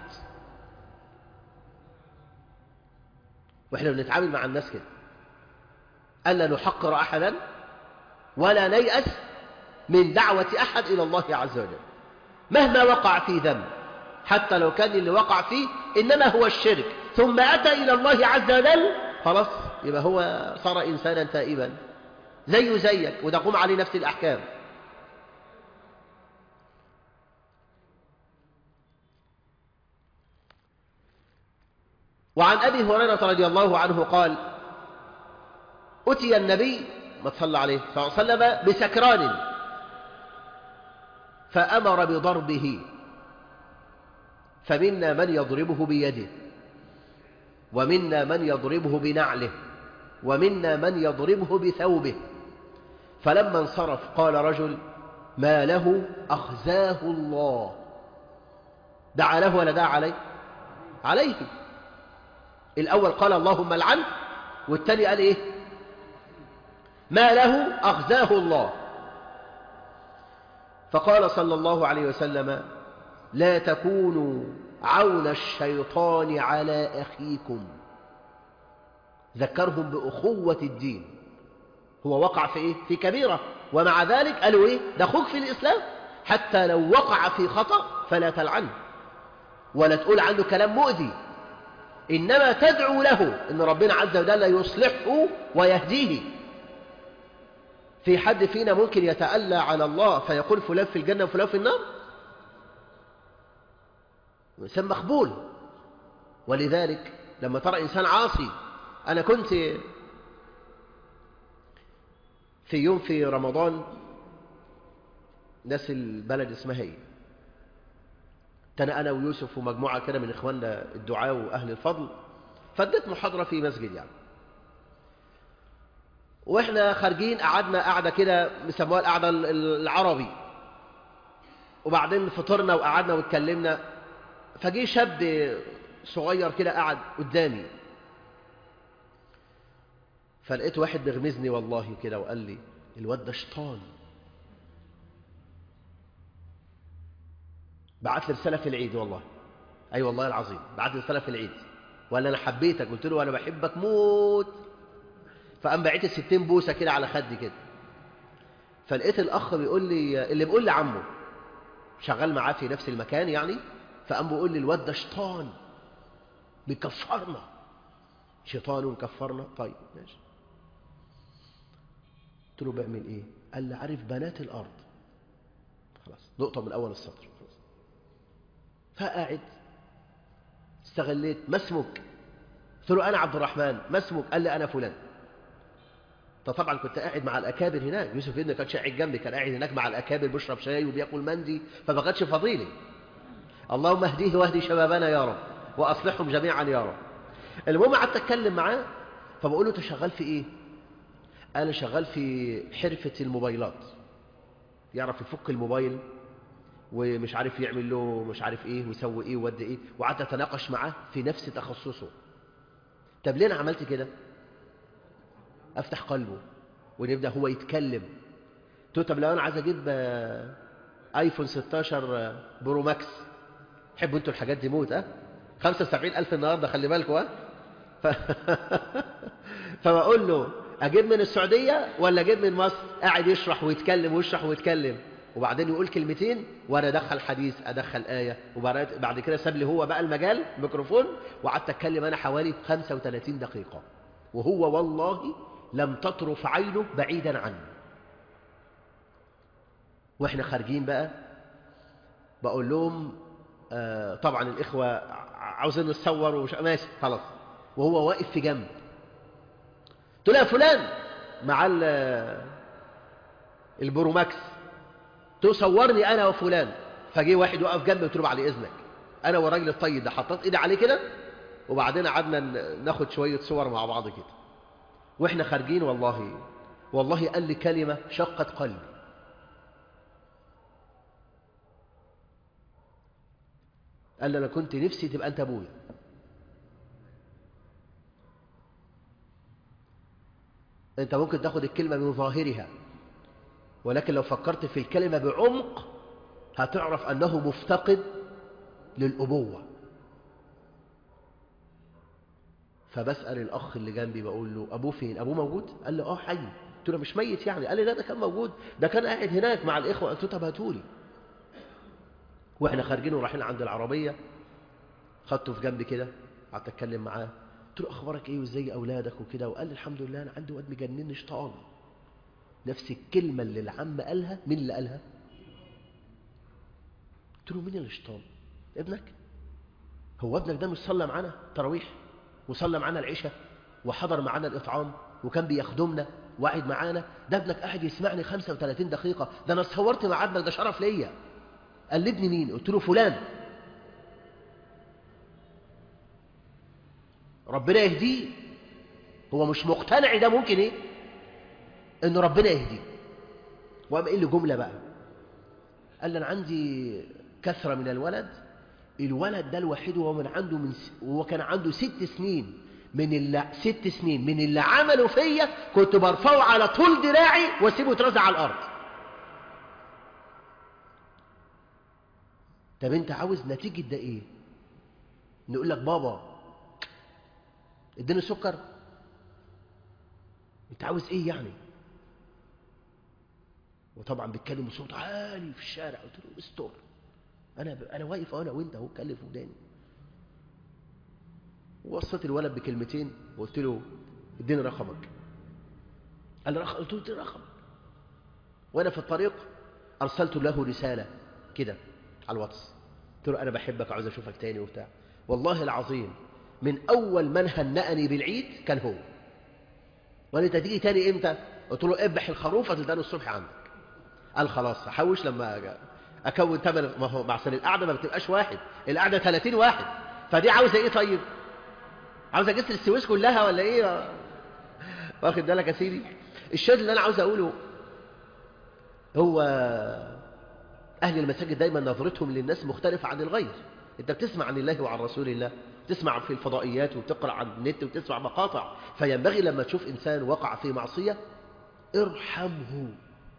وإحنا بنتعامل مع الناس كده ألا نحقر أحدا ولا نيأس من دعوة أحد إلى الله عز وجل مهما وقع في ذنب حتى لو كان اللي وقع فيه إنما هو الشرك ثم أتى إلى الله عز وجل خلاص يبقى هو صار إنسانا تائبا زيه زيك وتقوم عليه نفس الأحكام وعن أبي هريرة رضي الله عنه قال أتي النبي ما تصلى عليه صلى الله عليه وسلم بسكران فأمر بضربه فمنا من يضربه بيده ومنا من يضربه بنعله ومنا من يضربه بثوبه فلما انصرف قال رجل ما له أخزاه الله دعا له ولا دعا عليه عليه الأول قال اللهم العن والتاني قال إيه ما له أخزاه الله فقال صلى الله عليه وسلم لا تكونوا عون الشيطان على أخيكم ذكرهم بأخوة الدين هو وقع في إيه؟ في كبيرة ومع ذلك قالوا إيه ده أخوك في الإسلام حتى لو وقع في خطأ فلا تلعنه ولا تقول عنه كلام مؤذي إنما تدعو له إن ربنا عز وجل يصلحه ويهديه في حد فينا ممكن يتألى على الله فيقول فلان في الجنة وفلان في النار إنسان مقبول ولذلك لما ترى إنسان عاصي أنا كنت في يوم في رمضان ناس البلد اسمها ايه كان أنا ويوسف ومجموعة كده من إخواننا الدعاء وأهل الفضل فدت محاضرة في مسجد يعني واحنا خارجين قعدنا قعدة كده مسموها القعدة العربي وبعدين فطرنا وقعدنا واتكلمنا فجي شاب صغير كده قعد قدامي فلقيت واحد بيغمزني والله كده وقال لي الواد ده شيطان بعت لي رساله في العيد والله اي أيوة والله العظيم بعت لي رساله في العيد وقال لي انا حبيتك قلت له انا بحبك موت فقام بعت 60 بوسه كده على خدي كده فلقيت الاخ بيقول لي اللي بيقول لي عمه شغال معاه في نفس المكان يعني فقام بيقول لي الواد ده شيطان بيكفرنا شيطان وكفرنا طيب ماشي قلت له بعمل ايه قال لي عارف بنات الارض خلاص نقطه من اول السطر خلاص فقاعد استغليت ما اسمك قلت له انا عبد الرحمن ما اسمك قال لي انا فلان طبعا كنت قاعد مع الاكابر هناك يوسف ابني كان قاعد جنبي كان قاعد هناك مع الاكابر بيشرب شاي وبياكل مندي فما كانش فضيلي اللهم اهديه واهدي شبابنا يا رب واصلحهم جميعا يا رب المهم قعدت اتكلم معاه فبقول له انت شغال في ايه انا شغال في حرفه الموبايلات يعرف يفك الموبايل ومش عارف يعمل له مش عارف ايه ويسوي ايه وودي ايه وقعدت اتناقش معاه في نفس تخصصه طب ليه انا عملت كده افتح قلبه ونبدا هو يتكلم قلت له طب لو انا عايز اجيب ايفون 16 برو ماكس تحبوا انتوا الحاجات دي موت ها 75000 النهارده خلي بالكم ها ف... فبقول له اجيب من السعوديه ولا اجيب من مصر قاعد يشرح ويتكلم ويشرح ويتكلم وبعدين يقول كلمتين وانا ادخل حديث ادخل ايه وبعد كده ساب لي هو بقى المجال ميكروفون وقعدت اتكلم انا حوالي 35 دقيقه وهو والله لم تطرف عينه بعيدا عني واحنا خارجين بقى بقول لهم آه طبعا الاخوه عاوزين نتصور ومش ماشي خلاص وهو واقف في جنب قلت له يا فلان مع البروماكس تصورني انا وفلان فجي واحد وقف جنبي قلت له بعد اذنك انا والراجل الطيب ده حطيت ايدي عليه كده وبعدين قعدنا ناخد شويه صور مع بعض كده واحنا خارجين والله والله قال لي كلمه شقت قلبي قال لي انا كنت نفسي تبقى انت ابويا انت ممكن تاخد الكلمه من ظاهرها ولكن لو فكرت في الكلمه بعمق هتعرف انه مفتقد للابوه فبسال الاخ اللي جنبي بقول له ابوه فين ابوه موجود قال لي اه حي قلت له مش ميت يعني قال لي لا ده كان موجود ده كان قاعد هناك مع الاخوه قلت له طب هاتولي واحنا خارجين ورايحين عند العربيه خدته في جنبي كده قعدت اتكلم معاه قلت له اخبارك ايه وازاي اولادك وكده وقال لي الحمد لله انا عندي واد مجنني شيطان نفس الكلمه اللي العم قالها مين اللي قالها قلت له مين اللي شيطان ابنك هو ابنك ده مش صلى معانا تراويح وصلى معانا العشاء وحضر معانا الإطعام وكان بيخدمنا وقعد معانا ده ابنك قاعد يسمعني 35 دقيقة ده أنا اتصورت مع ابنك ده شرف ليا قال لي ابني مين قلت له فلان ربنا يهديه هو مش مقتنع ده ممكن ايه ان ربنا يهديه وقام قال لي جمله بقى قال لي انا عندي كثره من الولد الولد ده الوحيد وهو من عنده من س... وهو كان عنده ست سنين من اللي ست سنين من اللي عمله فيا كنت برفعه على طول دراعي واسيبه يترزع على الارض طب انت عاوز نتيجه ده ايه نقول لك بابا اديني سكر انت عاوز ايه يعني وطبعا بيتكلم بصوت عالي في الشارع قلت له استر انا ب... انا واقف انا وانت اهو اتكلم في وداني ووصيت الولد بكلمتين وقلت له اديني رقمك قال لي رقم قلت له اديني رقمك وانا في الطريق ارسلت له رساله كده على الواتس قلت له انا بحبك وعاوز اشوفك تاني وبتاع والله العظيم من اول من هنأني بالعيد كان هو وقال انت تيجي تاني امتى قلت له اذبح الخروف هتلتقني الصبح عندك قال خلاص هحوش لما اكون ثمن ما هو معسل القعده ما بتبقاش واحد القعده 30 واحد فدي عاوزه ايه طيب عاوزه جسر السويس كلها ولا ايه واخد بالك يا سيدي الشاهد اللي انا عاوز اقوله هو اهل المساجد دايما نظرتهم للناس مختلفه عن الغير انت بتسمع عن الله وعن رسول الله تسمع في الفضائيات وتقرا عن النت وتسمع مقاطع فينبغي لما تشوف انسان وقع في معصيه ارحمه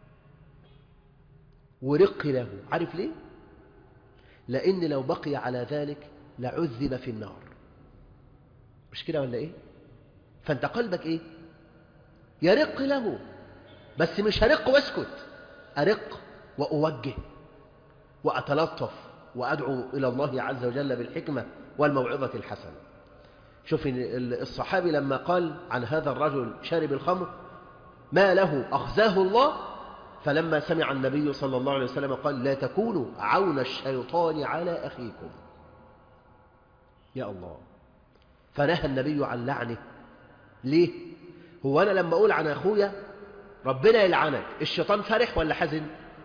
ورق له عارف ليه لان لو بقي على ذلك لعذب في النار مش كده ولا ايه فانت قلبك ايه يرق له بس مش هرق واسكت ارق واوجه واتلطف وادعو الى الله عز وجل بالحكمه والموعظه الحسنه شوف الصحابي لما قال عن هذا الرجل شارب الخمر ما له اخزاه الله فلما سمع النبي صلى الله عليه وسلم قال لا تكونوا عون الشيطان على اخيكم يا الله فنهى النبي عن لعنه ليه هو انا لما اقول عن اخويا ربنا يلعنك الشيطان فرح ولا حزن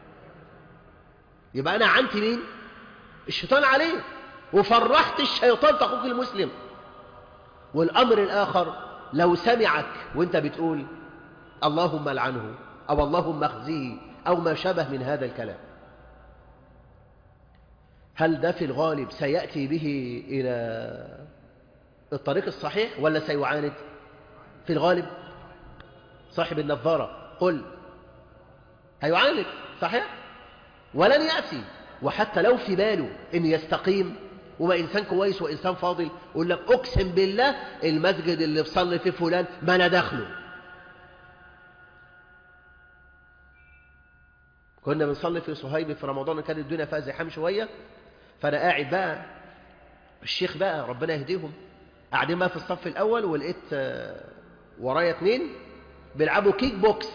يبقى انا عنت مين الشيطان عليه وفرحت الشيطان في اخوك المسلم والامر الاخر لو سمعك وانت بتقول اللهم لعنه او اللهم اخزيه او ما شابه من هذا الكلام هل ده في الغالب سياتي به الى الطريق الصحيح ولا سيعاند في الغالب صاحب النظارة قل هيعاند صحيح ولن يأتي وحتى لو في باله ان يستقيم وما إنسان كويس وإنسان فاضل يقول لك أقسم بالله المسجد اللي بصلي فيه فلان ما أنا داخله كنا بنصلي في صهيب في رمضان كانت الدنيا فيها زحام شوية فأنا قاعد بقى الشيخ بقى ربنا يهديهم قاعدين بقى في الصف الأول ولقيت ورايا اتنين بيلعبوا كيك بوكس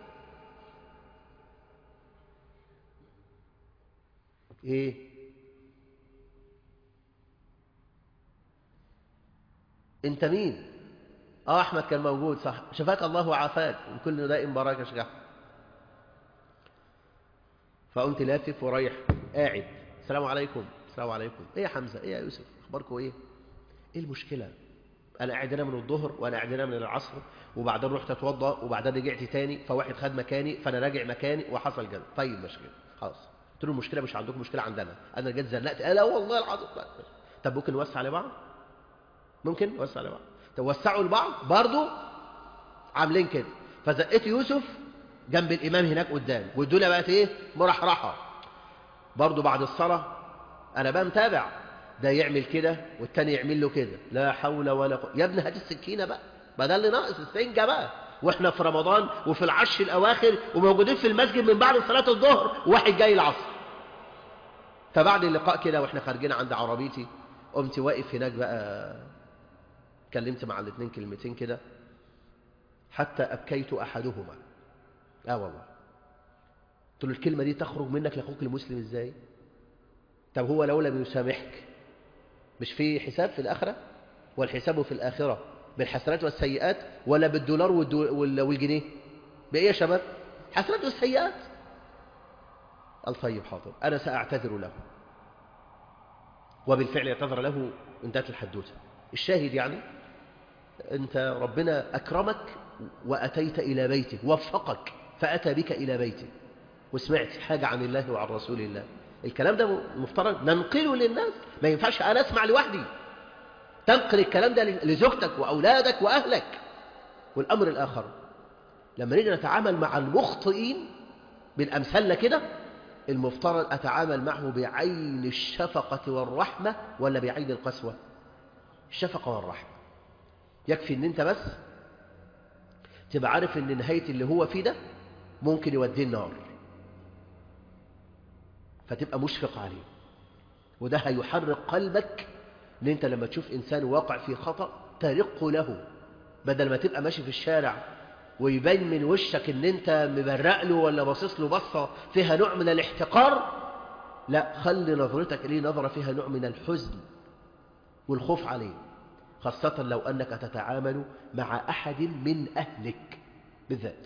ايه انت مين اه احمد كان موجود صح شفاك الله وعافاك وكل دائم براك يا شيخ فقمت لافف ورايح قاعد السلام عليكم السلام عليكم ايه يا حمزه ايه يا يوسف اخباركم ايه ايه المشكله انا قاعد هنا من الظهر وانا قاعد هنا من العصر وبعدين رحت اتوضى وبعدين رجعت تاني فواحد خد مكاني فانا راجع مكاني وحصل كده طيب مشكله خلاص قلت له المشكله مش عندكم مشكله عندنا انا جيت زنقت لا والله العظيم طب ممكن نوسع لبعض ممكن نوسع لبعض طب وسعوا لبعض برضه عاملين كده فزقيت يوسف جنب الامام هناك قدام والدنيا بقت ايه مرحرحه برضه بعد الصلاه انا بقى متابع ده يعمل كده والتاني يعمل له كده لا حول ولا قوه يا ابني هات السكينه بقى ما ده اللي ناقص السنجه بقى واحنا في رمضان وفي العشر الاواخر وموجودين في المسجد من بعد صلاه الظهر وواحد جاي العصر فبعد اللقاء كده واحنا خارجين عند عربيتي قمت واقف هناك بقى اتكلمت مع الاثنين كلمتين كده حتى ابكيت احدهما اه والله قلت له الكلمه دي تخرج منك لاخوك المسلم ازاي طب هو لو لم يسامحك مش في حساب في الآخرة والحساب في الآخرة بالحسنات والسيئات ولا بالدولار والدو- وال- والجنيه بإيه يا شباب حسنات والسيئات قال طيب حاضر أنا سأعتذر له وبالفعل اعتذر له انتهت الحدوثة الشاهد يعني أنت ربنا أكرمك وأتيت إلى بيته وفقك فأتى بك إلى بيته وسمعت حاجة عن الله وعن رسول الله الكلام ده مفترض ننقله للناس ما ينفعش أنا أسمع لوحدي تنقل الكلام ده لزوجتك وأولادك وأهلك والأمر الآخر لما نيجي نتعامل مع المخطئين بالأمثلة كده المفترض أتعامل معه بعين الشفقة والرحمة ولا بعين القسوة الشفقة والرحمة يكفي ان انت بس تبقى عارف ان نهاية اللي هو فيه ده ممكن يوديه النار فتبقى مشفق عليه وده هيحرق قلبك ان انت لما تشوف انسان واقع في خطأ ترق له بدل ما تبقى ماشي في الشارع ويبين من وشك ان انت مبرق له ولا باصص له بصة فيها نوع من الاحتقار لا خلي نظرتك ليه نظرة فيها نوع من الحزن والخوف عليه خاصة لو أنك تتعامل مع أحد من أهلك بالذات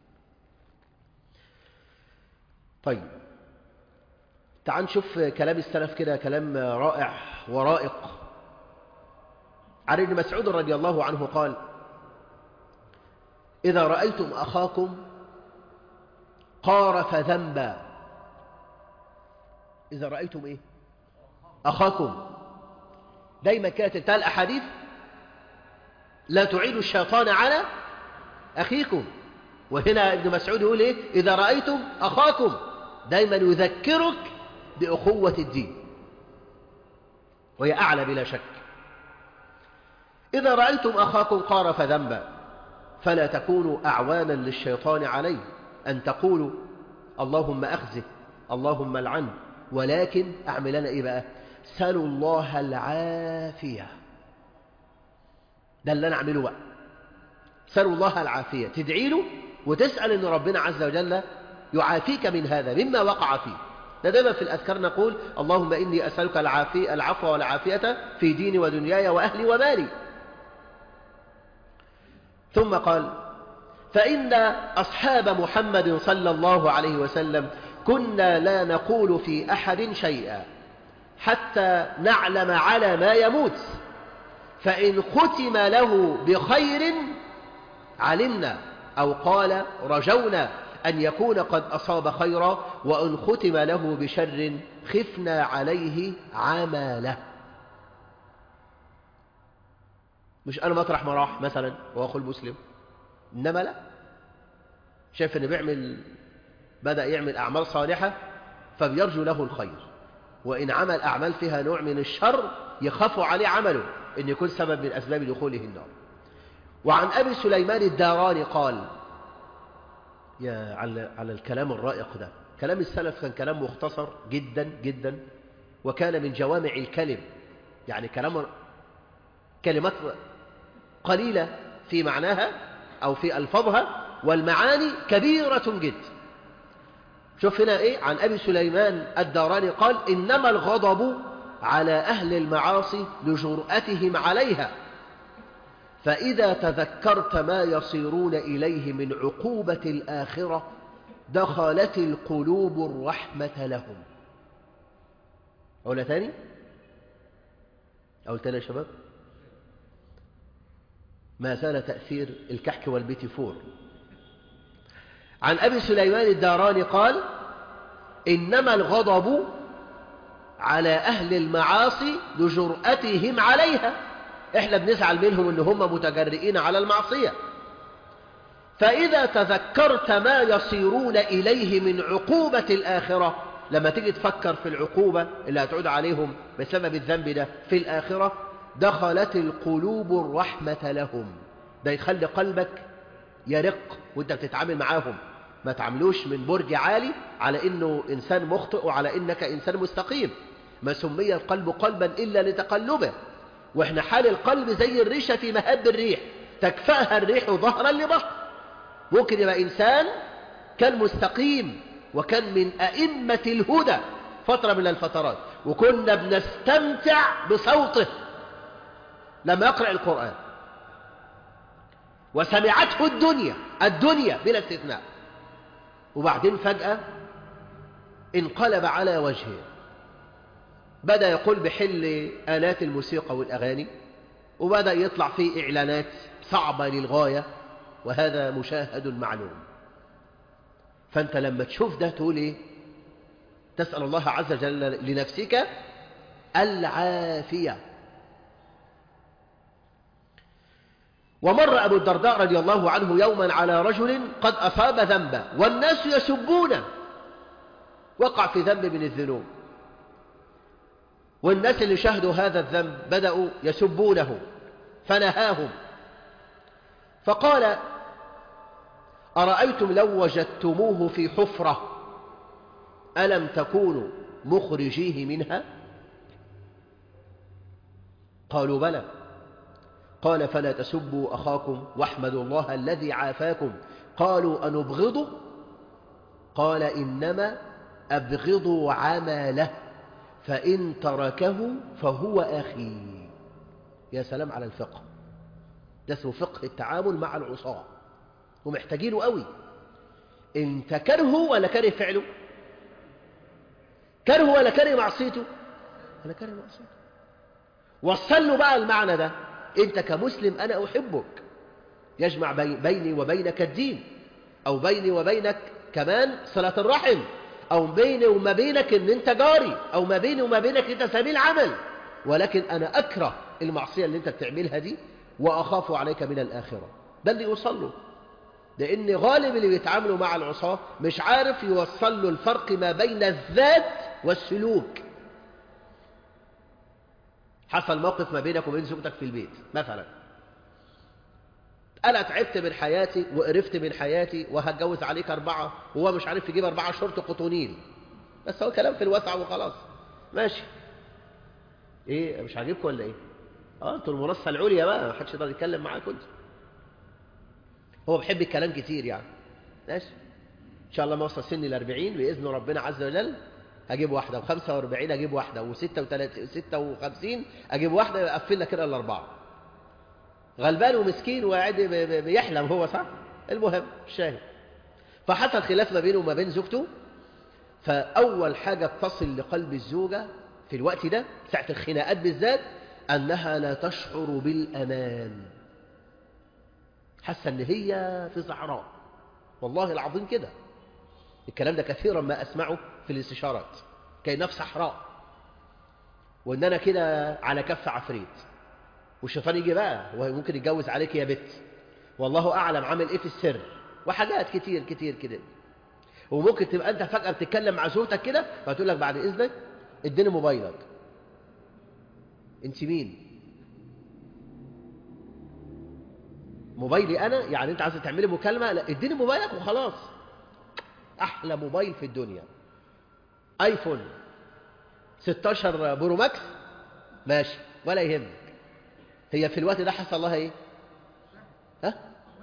طيب تعال نشوف كلام السلف كده كلام رائع ورائق عن ابن مسعود رضي الله عنه قال إذا رأيتم أخاكم قارف ذنبا إذا رأيتم إيه أخاكم دايما كانت تنتهي الأحاديث لا تعيدوا الشيطان على أخيكم وهنا ابن مسعود يقول إيه إذا رأيتم أخاكم دايما يذكرك بأخوة الدين وهي أعلى بلا شك إذا رأيتم أخاكم قارف ذنبا فلا تكونوا أعوانا للشيطان عليه أن تقولوا اللهم أخزه اللهم العن ولكن أعملنا إيه بقى سلوا الله العافية ده اللي أنا أعمله بقى سلوا الله العافية تدعي له وتسأل أن ربنا عز وجل يعافيك من هذا مما وقع فيه ده دائما في الأذكار نقول اللهم إني أسألك العافية العفو والعافية في ديني ودنياي وأهلي ومالي ثم قال فإن أصحاب محمد صلى الله عليه وسلم كنا لا نقول في أحد شيئا حتى نعلم على ما يموت فإن ختم له بخير علمنا أو قال رجونا أن يكون قد أصاب خيرا وإن ختم له بشر خفنا عليه عمله مش أنا مطرح ما راح مثلا وأخو المسلم إنما لا شايف أنه بيعمل بدأ يعمل أعمال صالحة فبيرجو له الخير وإن عمل أعمال فيها نوع من الشر يخاف عليه عمله إن يكون سبب من أسباب دخوله النار وعن أبي سليمان الداراني قال يا على, على الكلام الرائق ده كلام السلف كان كلام مختصر جدا جدا وكان من جوامع الكلم يعني كلام كلمات قليلة في معناها أو في ألفاظها والمعاني كبيرة جدا شوف هنا إيه عن أبي سليمان الداراني قال إنما الغضب على أهل المعاصي لجرأتهم عليها فإذا تذكرت ما يصيرون إليه من عقوبة الآخرة دخلت القلوب الرحمة لهم أولا تاني أول تاني يا شباب ما زال تأثير الكحك والبيتي فور عن أبي سليمان الداراني قال إنما الغضب على أهل المعاصي لجرأتهم عليها إحنا بنزعل منهم إن هم متجرئين على المعصية فإذا تذكرت ما يصيرون إليه من عقوبة الآخرة لما تيجي تفكر في العقوبة اللي هتعود عليهم بسبب الذنب ده في الآخرة دخلت القلوب الرحمة لهم ده يخلي قلبك يرق وانت بتتعامل معاهم ما تعملوش من برج عالي على انه انسان مخطئ وعلى انك انسان مستقيم ما سمي القلب قلبا الا لتقلبه واحنا حال القلب زي الريشة في مهب الريح تكفأها الريح ظهرا لظهر ممكن يبقى انسان كان مستقيم وكان من ائمة الهدى فترة من الفترات وكنا بنستمتع بصوته لما يقرأ القرآن وسمعته الدنيا الدنيا بلا استثناء وبعدين فجأة انقلب على وجهه بدأ يقول بحل آلات الموسيقى والأغاني وبدأ يطلع في إعلانات صعبة للغاية وهذا مشاهد معلوم فأنت لما تشوف ده تقول إيه تسأل الله عز وجل لنفسك العافية ومر أبو الدرداء رضي الله عنه يوما على رجل قد أصاب ذنبا والناس يسبونه وقع في ذنب من الذنوب والناس اللي شهدوا هذا الذنب بدأوا يسبونه فنهاهم فقال أرأيتم لو وجدتموه في حفرة ألم تكونوا مخرجيه منها قالوا بلى قال فلا تسبوا أخاكم واحمدوا الله الذي عافاكم قالوا أنبغضه قال إنما أبغضوا عمله فإن تركه فهو أخي يا سلام على الفقه ده اسمه فقه التعامل مع العصاة ومحتاجينه قوي انت كرهه ولا كره فعله كرهه ولا كره معصيته ولا كره معصيته وصل له بقى المعنى ده انت كمسلم انا احبك يجمع بيني وبينك الدين او بيني وبينك كمان صلة الرحم او بيني وما بينك ان انت جاري او ما بيني وما بينك انت سبيل عمل ولكن انا اكره المعصية اللي انت بتعملها دي واخاف عليك من الاخرة ده اللي يوصل له لان غالب اللي بيتعاملوا مع العصاة مش عارف يوصل له الفرق ما بين الذات والسلوك حصل موقف ما بينك وبين زوجتك في البيت مثلا أنا تعبت من حياتي وقرفت من حياتي وهتجوز عليك أربعة وهو مش عارف يجيب أربعة شرط قطونين بس هو كلام في الوسع وخلاص ماشي إيه مش عاجبكم ولا إيه؟ اه انتوا المنصة العليا بقى ما حدش يقدر يتكلم معاك كنت هو بيحب الكلام كتير يعني ماشي إن شاء الله ما وصل سني الأربعين بإذن ربنا عز وجل أجيب واحدة وخمسة واربعين أجيب واحدة وستة وستة وخمسين أجيب واحدة يقفل لك كده الأربعة غلبان ومسكين وقاعد بيحلم هو صح المهم الشاهد فحصل خلاف ما بينه وما بين زوجته فأول حاجة تصل لقلب الزوجة في الوقت ده ساعة الخناقات بالذات أنها لا تشعر بالأمان حاسة أن هي في صحراء والله العظيم كده الكلام ده كثيرا ما أسمعه في الاستشارات كأنها في صحراء وإن أنا كده على كف عفريت والشيطان يجي بقى وممكن يتجوز عليك يا بت والله أعلم عامل إيه في السر وحاجات كتير كتير كده وممكن تبقى أنت فجأة بتتكلم مع زوجتك كده فتقول لك بعد إذنك اديني موبايلك أنت مين موبايلي أنا يعني أنت عايز تعملي مكالمة لا اديني موبايلك وخلاص أحلى موبايل في الدنيا ايفون 16 برو ماكس ماشي ولا يهمك هي في الوقت ده حصل لها ايه ها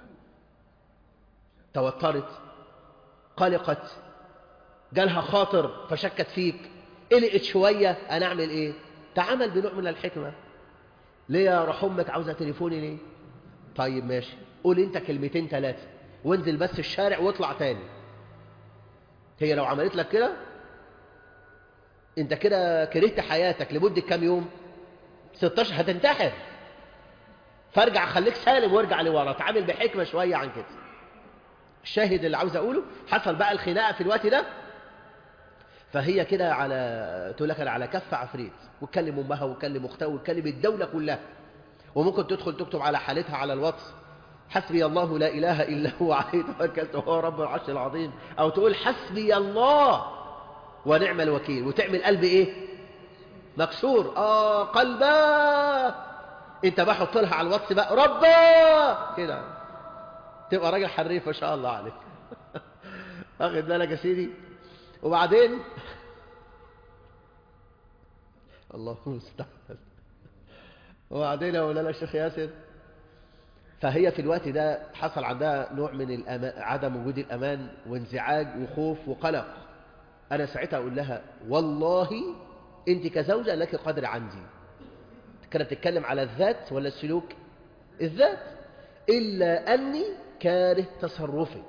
توترت قلقت جالها خاطر فشكت فيك قلقت شوية انا اعمل ايه تعامل بنوع من الحكمة ليه يا روح امك عاوزة تليفوني ليه طيب ماشي قول انت كلمتين ثلاثة وانزل بس الشارع واطلع تاني هي لو عملت لك كده انت كده كرهت حياتك لمدة كام يوم 16 هتنتحر فارجع خليك سالم وارجع لورا تعامل بحكمة شوية عن كده الشاهد اللي عاوز اقوله حصل بقى الخناقة في الوقت ده فهي كده على تقول لك انا على كف عفريت وتكلم امها وتكلم اختها وتكلم الدولة كلها وممكن تدخل تكتب على حالتها على الواتس حسبي الله لا إله إلا هو عليه توكلت وهو رب العرش العظيم أو تقول حسبي الله ونعم الوكيل وتعمل قلب إيه مكسور آه قلبا انت بقى حط لها على الواتس بقى ربا كده تبقى راجل حريف ما شاء الله عليك واخد بالك يا سيدي وبعدين الله المستعان وبعدين يا مولانا الشيخ ياسر فهي في الوقت ده حصل عندها نوع من الأمان عدم وجود الأمان وانزعاج وخوف وقلق أنا ساعتها أقول لها والله أنت كزوجة لك قدر عندي كانت بتتكلم على الذات ولا السلوك الذات إلا أني كاره تصرفك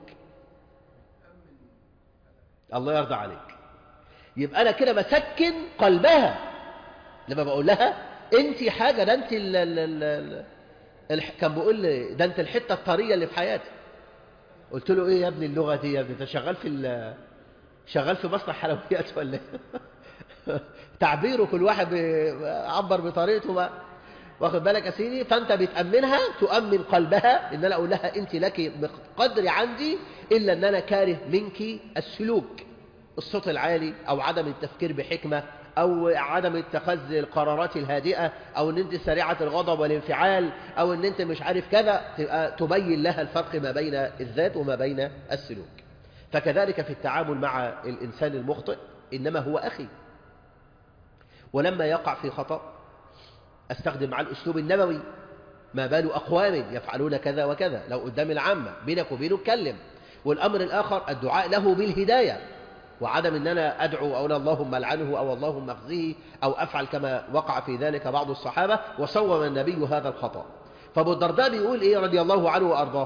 الله يرضى عليك يبقى أنا كده بسكن قلبها لما بقول لها أنت حاجة ده أنت ال ال ال ال الح... كان بيقول لي ده أنت الحتة الطرية اللي في حياتي قلت له إيه يا ابني اللغة دي يا ابني أنت شغال في ال... شغال في مصنع حلويات ولا إيه تعبيره كل واحد بيعبر بطريقته بقى واخد بالك يا سيدي فانت بتامنها تؤمن قلبها ان انا اقول لها انت لك بقدر عندي الا ان انا كاره منك السلوك الصوت العالي او عدم التفكير بحكمه او عدم اتخاذ القرارات الهادئه او ان انت سريعه الغضب والانفعال او ان انت مش عارف كذا تبقى تبين لها الفرق ما بين الذات وما بين السلوك فكذلك في التعامل مع الانسان المخطئ انما هو اخي ولما يقع في خطأ أستخدم مع الأسلوب النبوي ما بال أقوام يفعلون كذا وكذا لو قدام العامة بينك وبينه اتكلم والأمر الآخر الدعاء له بالهداية وعدم أن أنا أدعو أو اللهم لعنه أو اللهم اخزيه أو أفعل كما وقع في ذلك بعض الصحابة وصوم النبي هذا الخطأ فأبو الدرداء بيقول إيه رضي الله عنه وأرضاه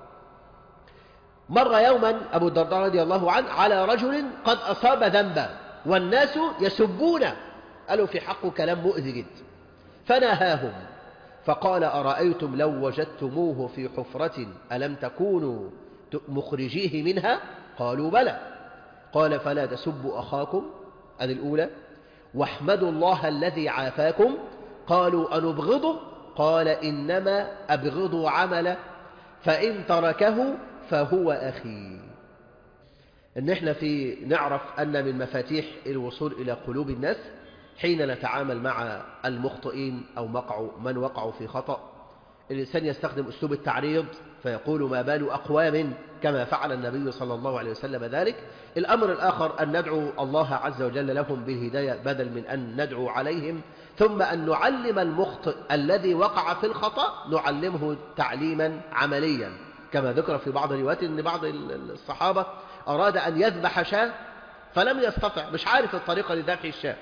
مر يوما أبو الدرداء رضي الله عنه على رجل قد أصاب ذنبا والناس يسبونه قالوا في حقه كلام مؤذي جدا فنهاهم فقال أرأيتم لو وجدتموه في حفرة ألم تكونوا مخرجيه منها قالوا بلى قال فلا تسبوا أخاكم أن الأولى واحمدوا الله الذي عافاكم قالوا أنبغضه قال إنما أبغضوا عمله فإن تركه فهو أخي إن إحنا في نعرف أن من مفاتيح الوصول إلى قلوب الناس حين نتعامل مع المخطئين أو مقعوا من وقعوا في خطأ الإنسان يستخدم أسلوب التعريض فيقول ما بال أقوام كما فعل النبي صلى الله عليه وسلم ذلك الأمر الآخر أن ندعو الله عز وجل لهم بالهداية بدل من أن ندعو عليهم ثم أن نعلم المخطئ الذي وقع في الخطأ نعلمه تعليما عمليا كما ذكر في بعض الروايات أن بعض الصحابة أراد أن يذبح شاة فلم يستطع مش عارف الطريقة لذبح الشاة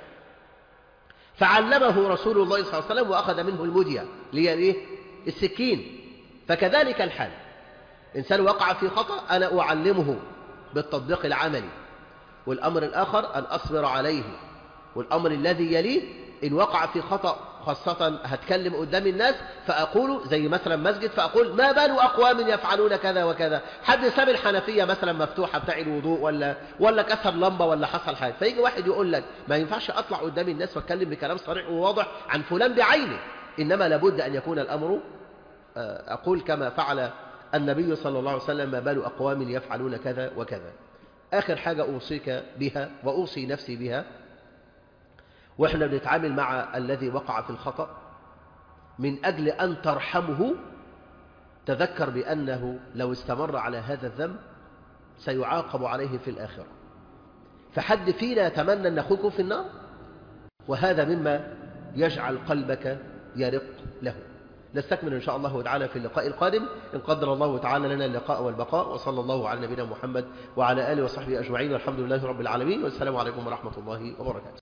فعلمه رسول الله صلى الله عليه وسلم وأخذ منه المدية اللي هي إيه؟ السكين فكذلك الحال إنسان وقع في خطأ أنا أعلمه بالتطبيق العملي والأمر الآخر أن أصبر عليه والأمر الذي يليه إن وقع في خطأ خاصة هتكلم قدام الناس فأقول زي مثلا مسجد فأقول ما بال أقوام يفعلون كذا وكذا حد ساب الحنفية مثلا مفتوحة بتاع الوضوء ولا ولا كسر لمبة ولا حصل حاجة فيجي واحد يقول لك ما ينفعش أطلع قدام الناس وأتكلم بكلام صريح وواضح عن فلان بعينه إنما لابد أن يكون الأمر أقول كما فعل النبي صلى الله عليه وسلم ما بال أقوام يفعلون كذا وكذا آخر حاجة أوصيك بها وأوصي نفسي بها وإحنا بنتعامل مع الذي وقع في الخطأ من أجل أن ترحمه تذكر بأنه لو استمر على هذا الذنب سيعاقب عليه في الآخرة فحد فينا يتمنى أن أخوكم في النار وهذا مما يجعل قلبك يرق له نستكمل إن شاء الله تعالى في اللقاء القادم إن قدر الله تعالى لنا اللقاء والبقاء وصلى الله على نبينا محمد وعلى آله وصحبه أجمعين والحمد لله رب العالمين والسلام عليكم ورحمة الله وبركاته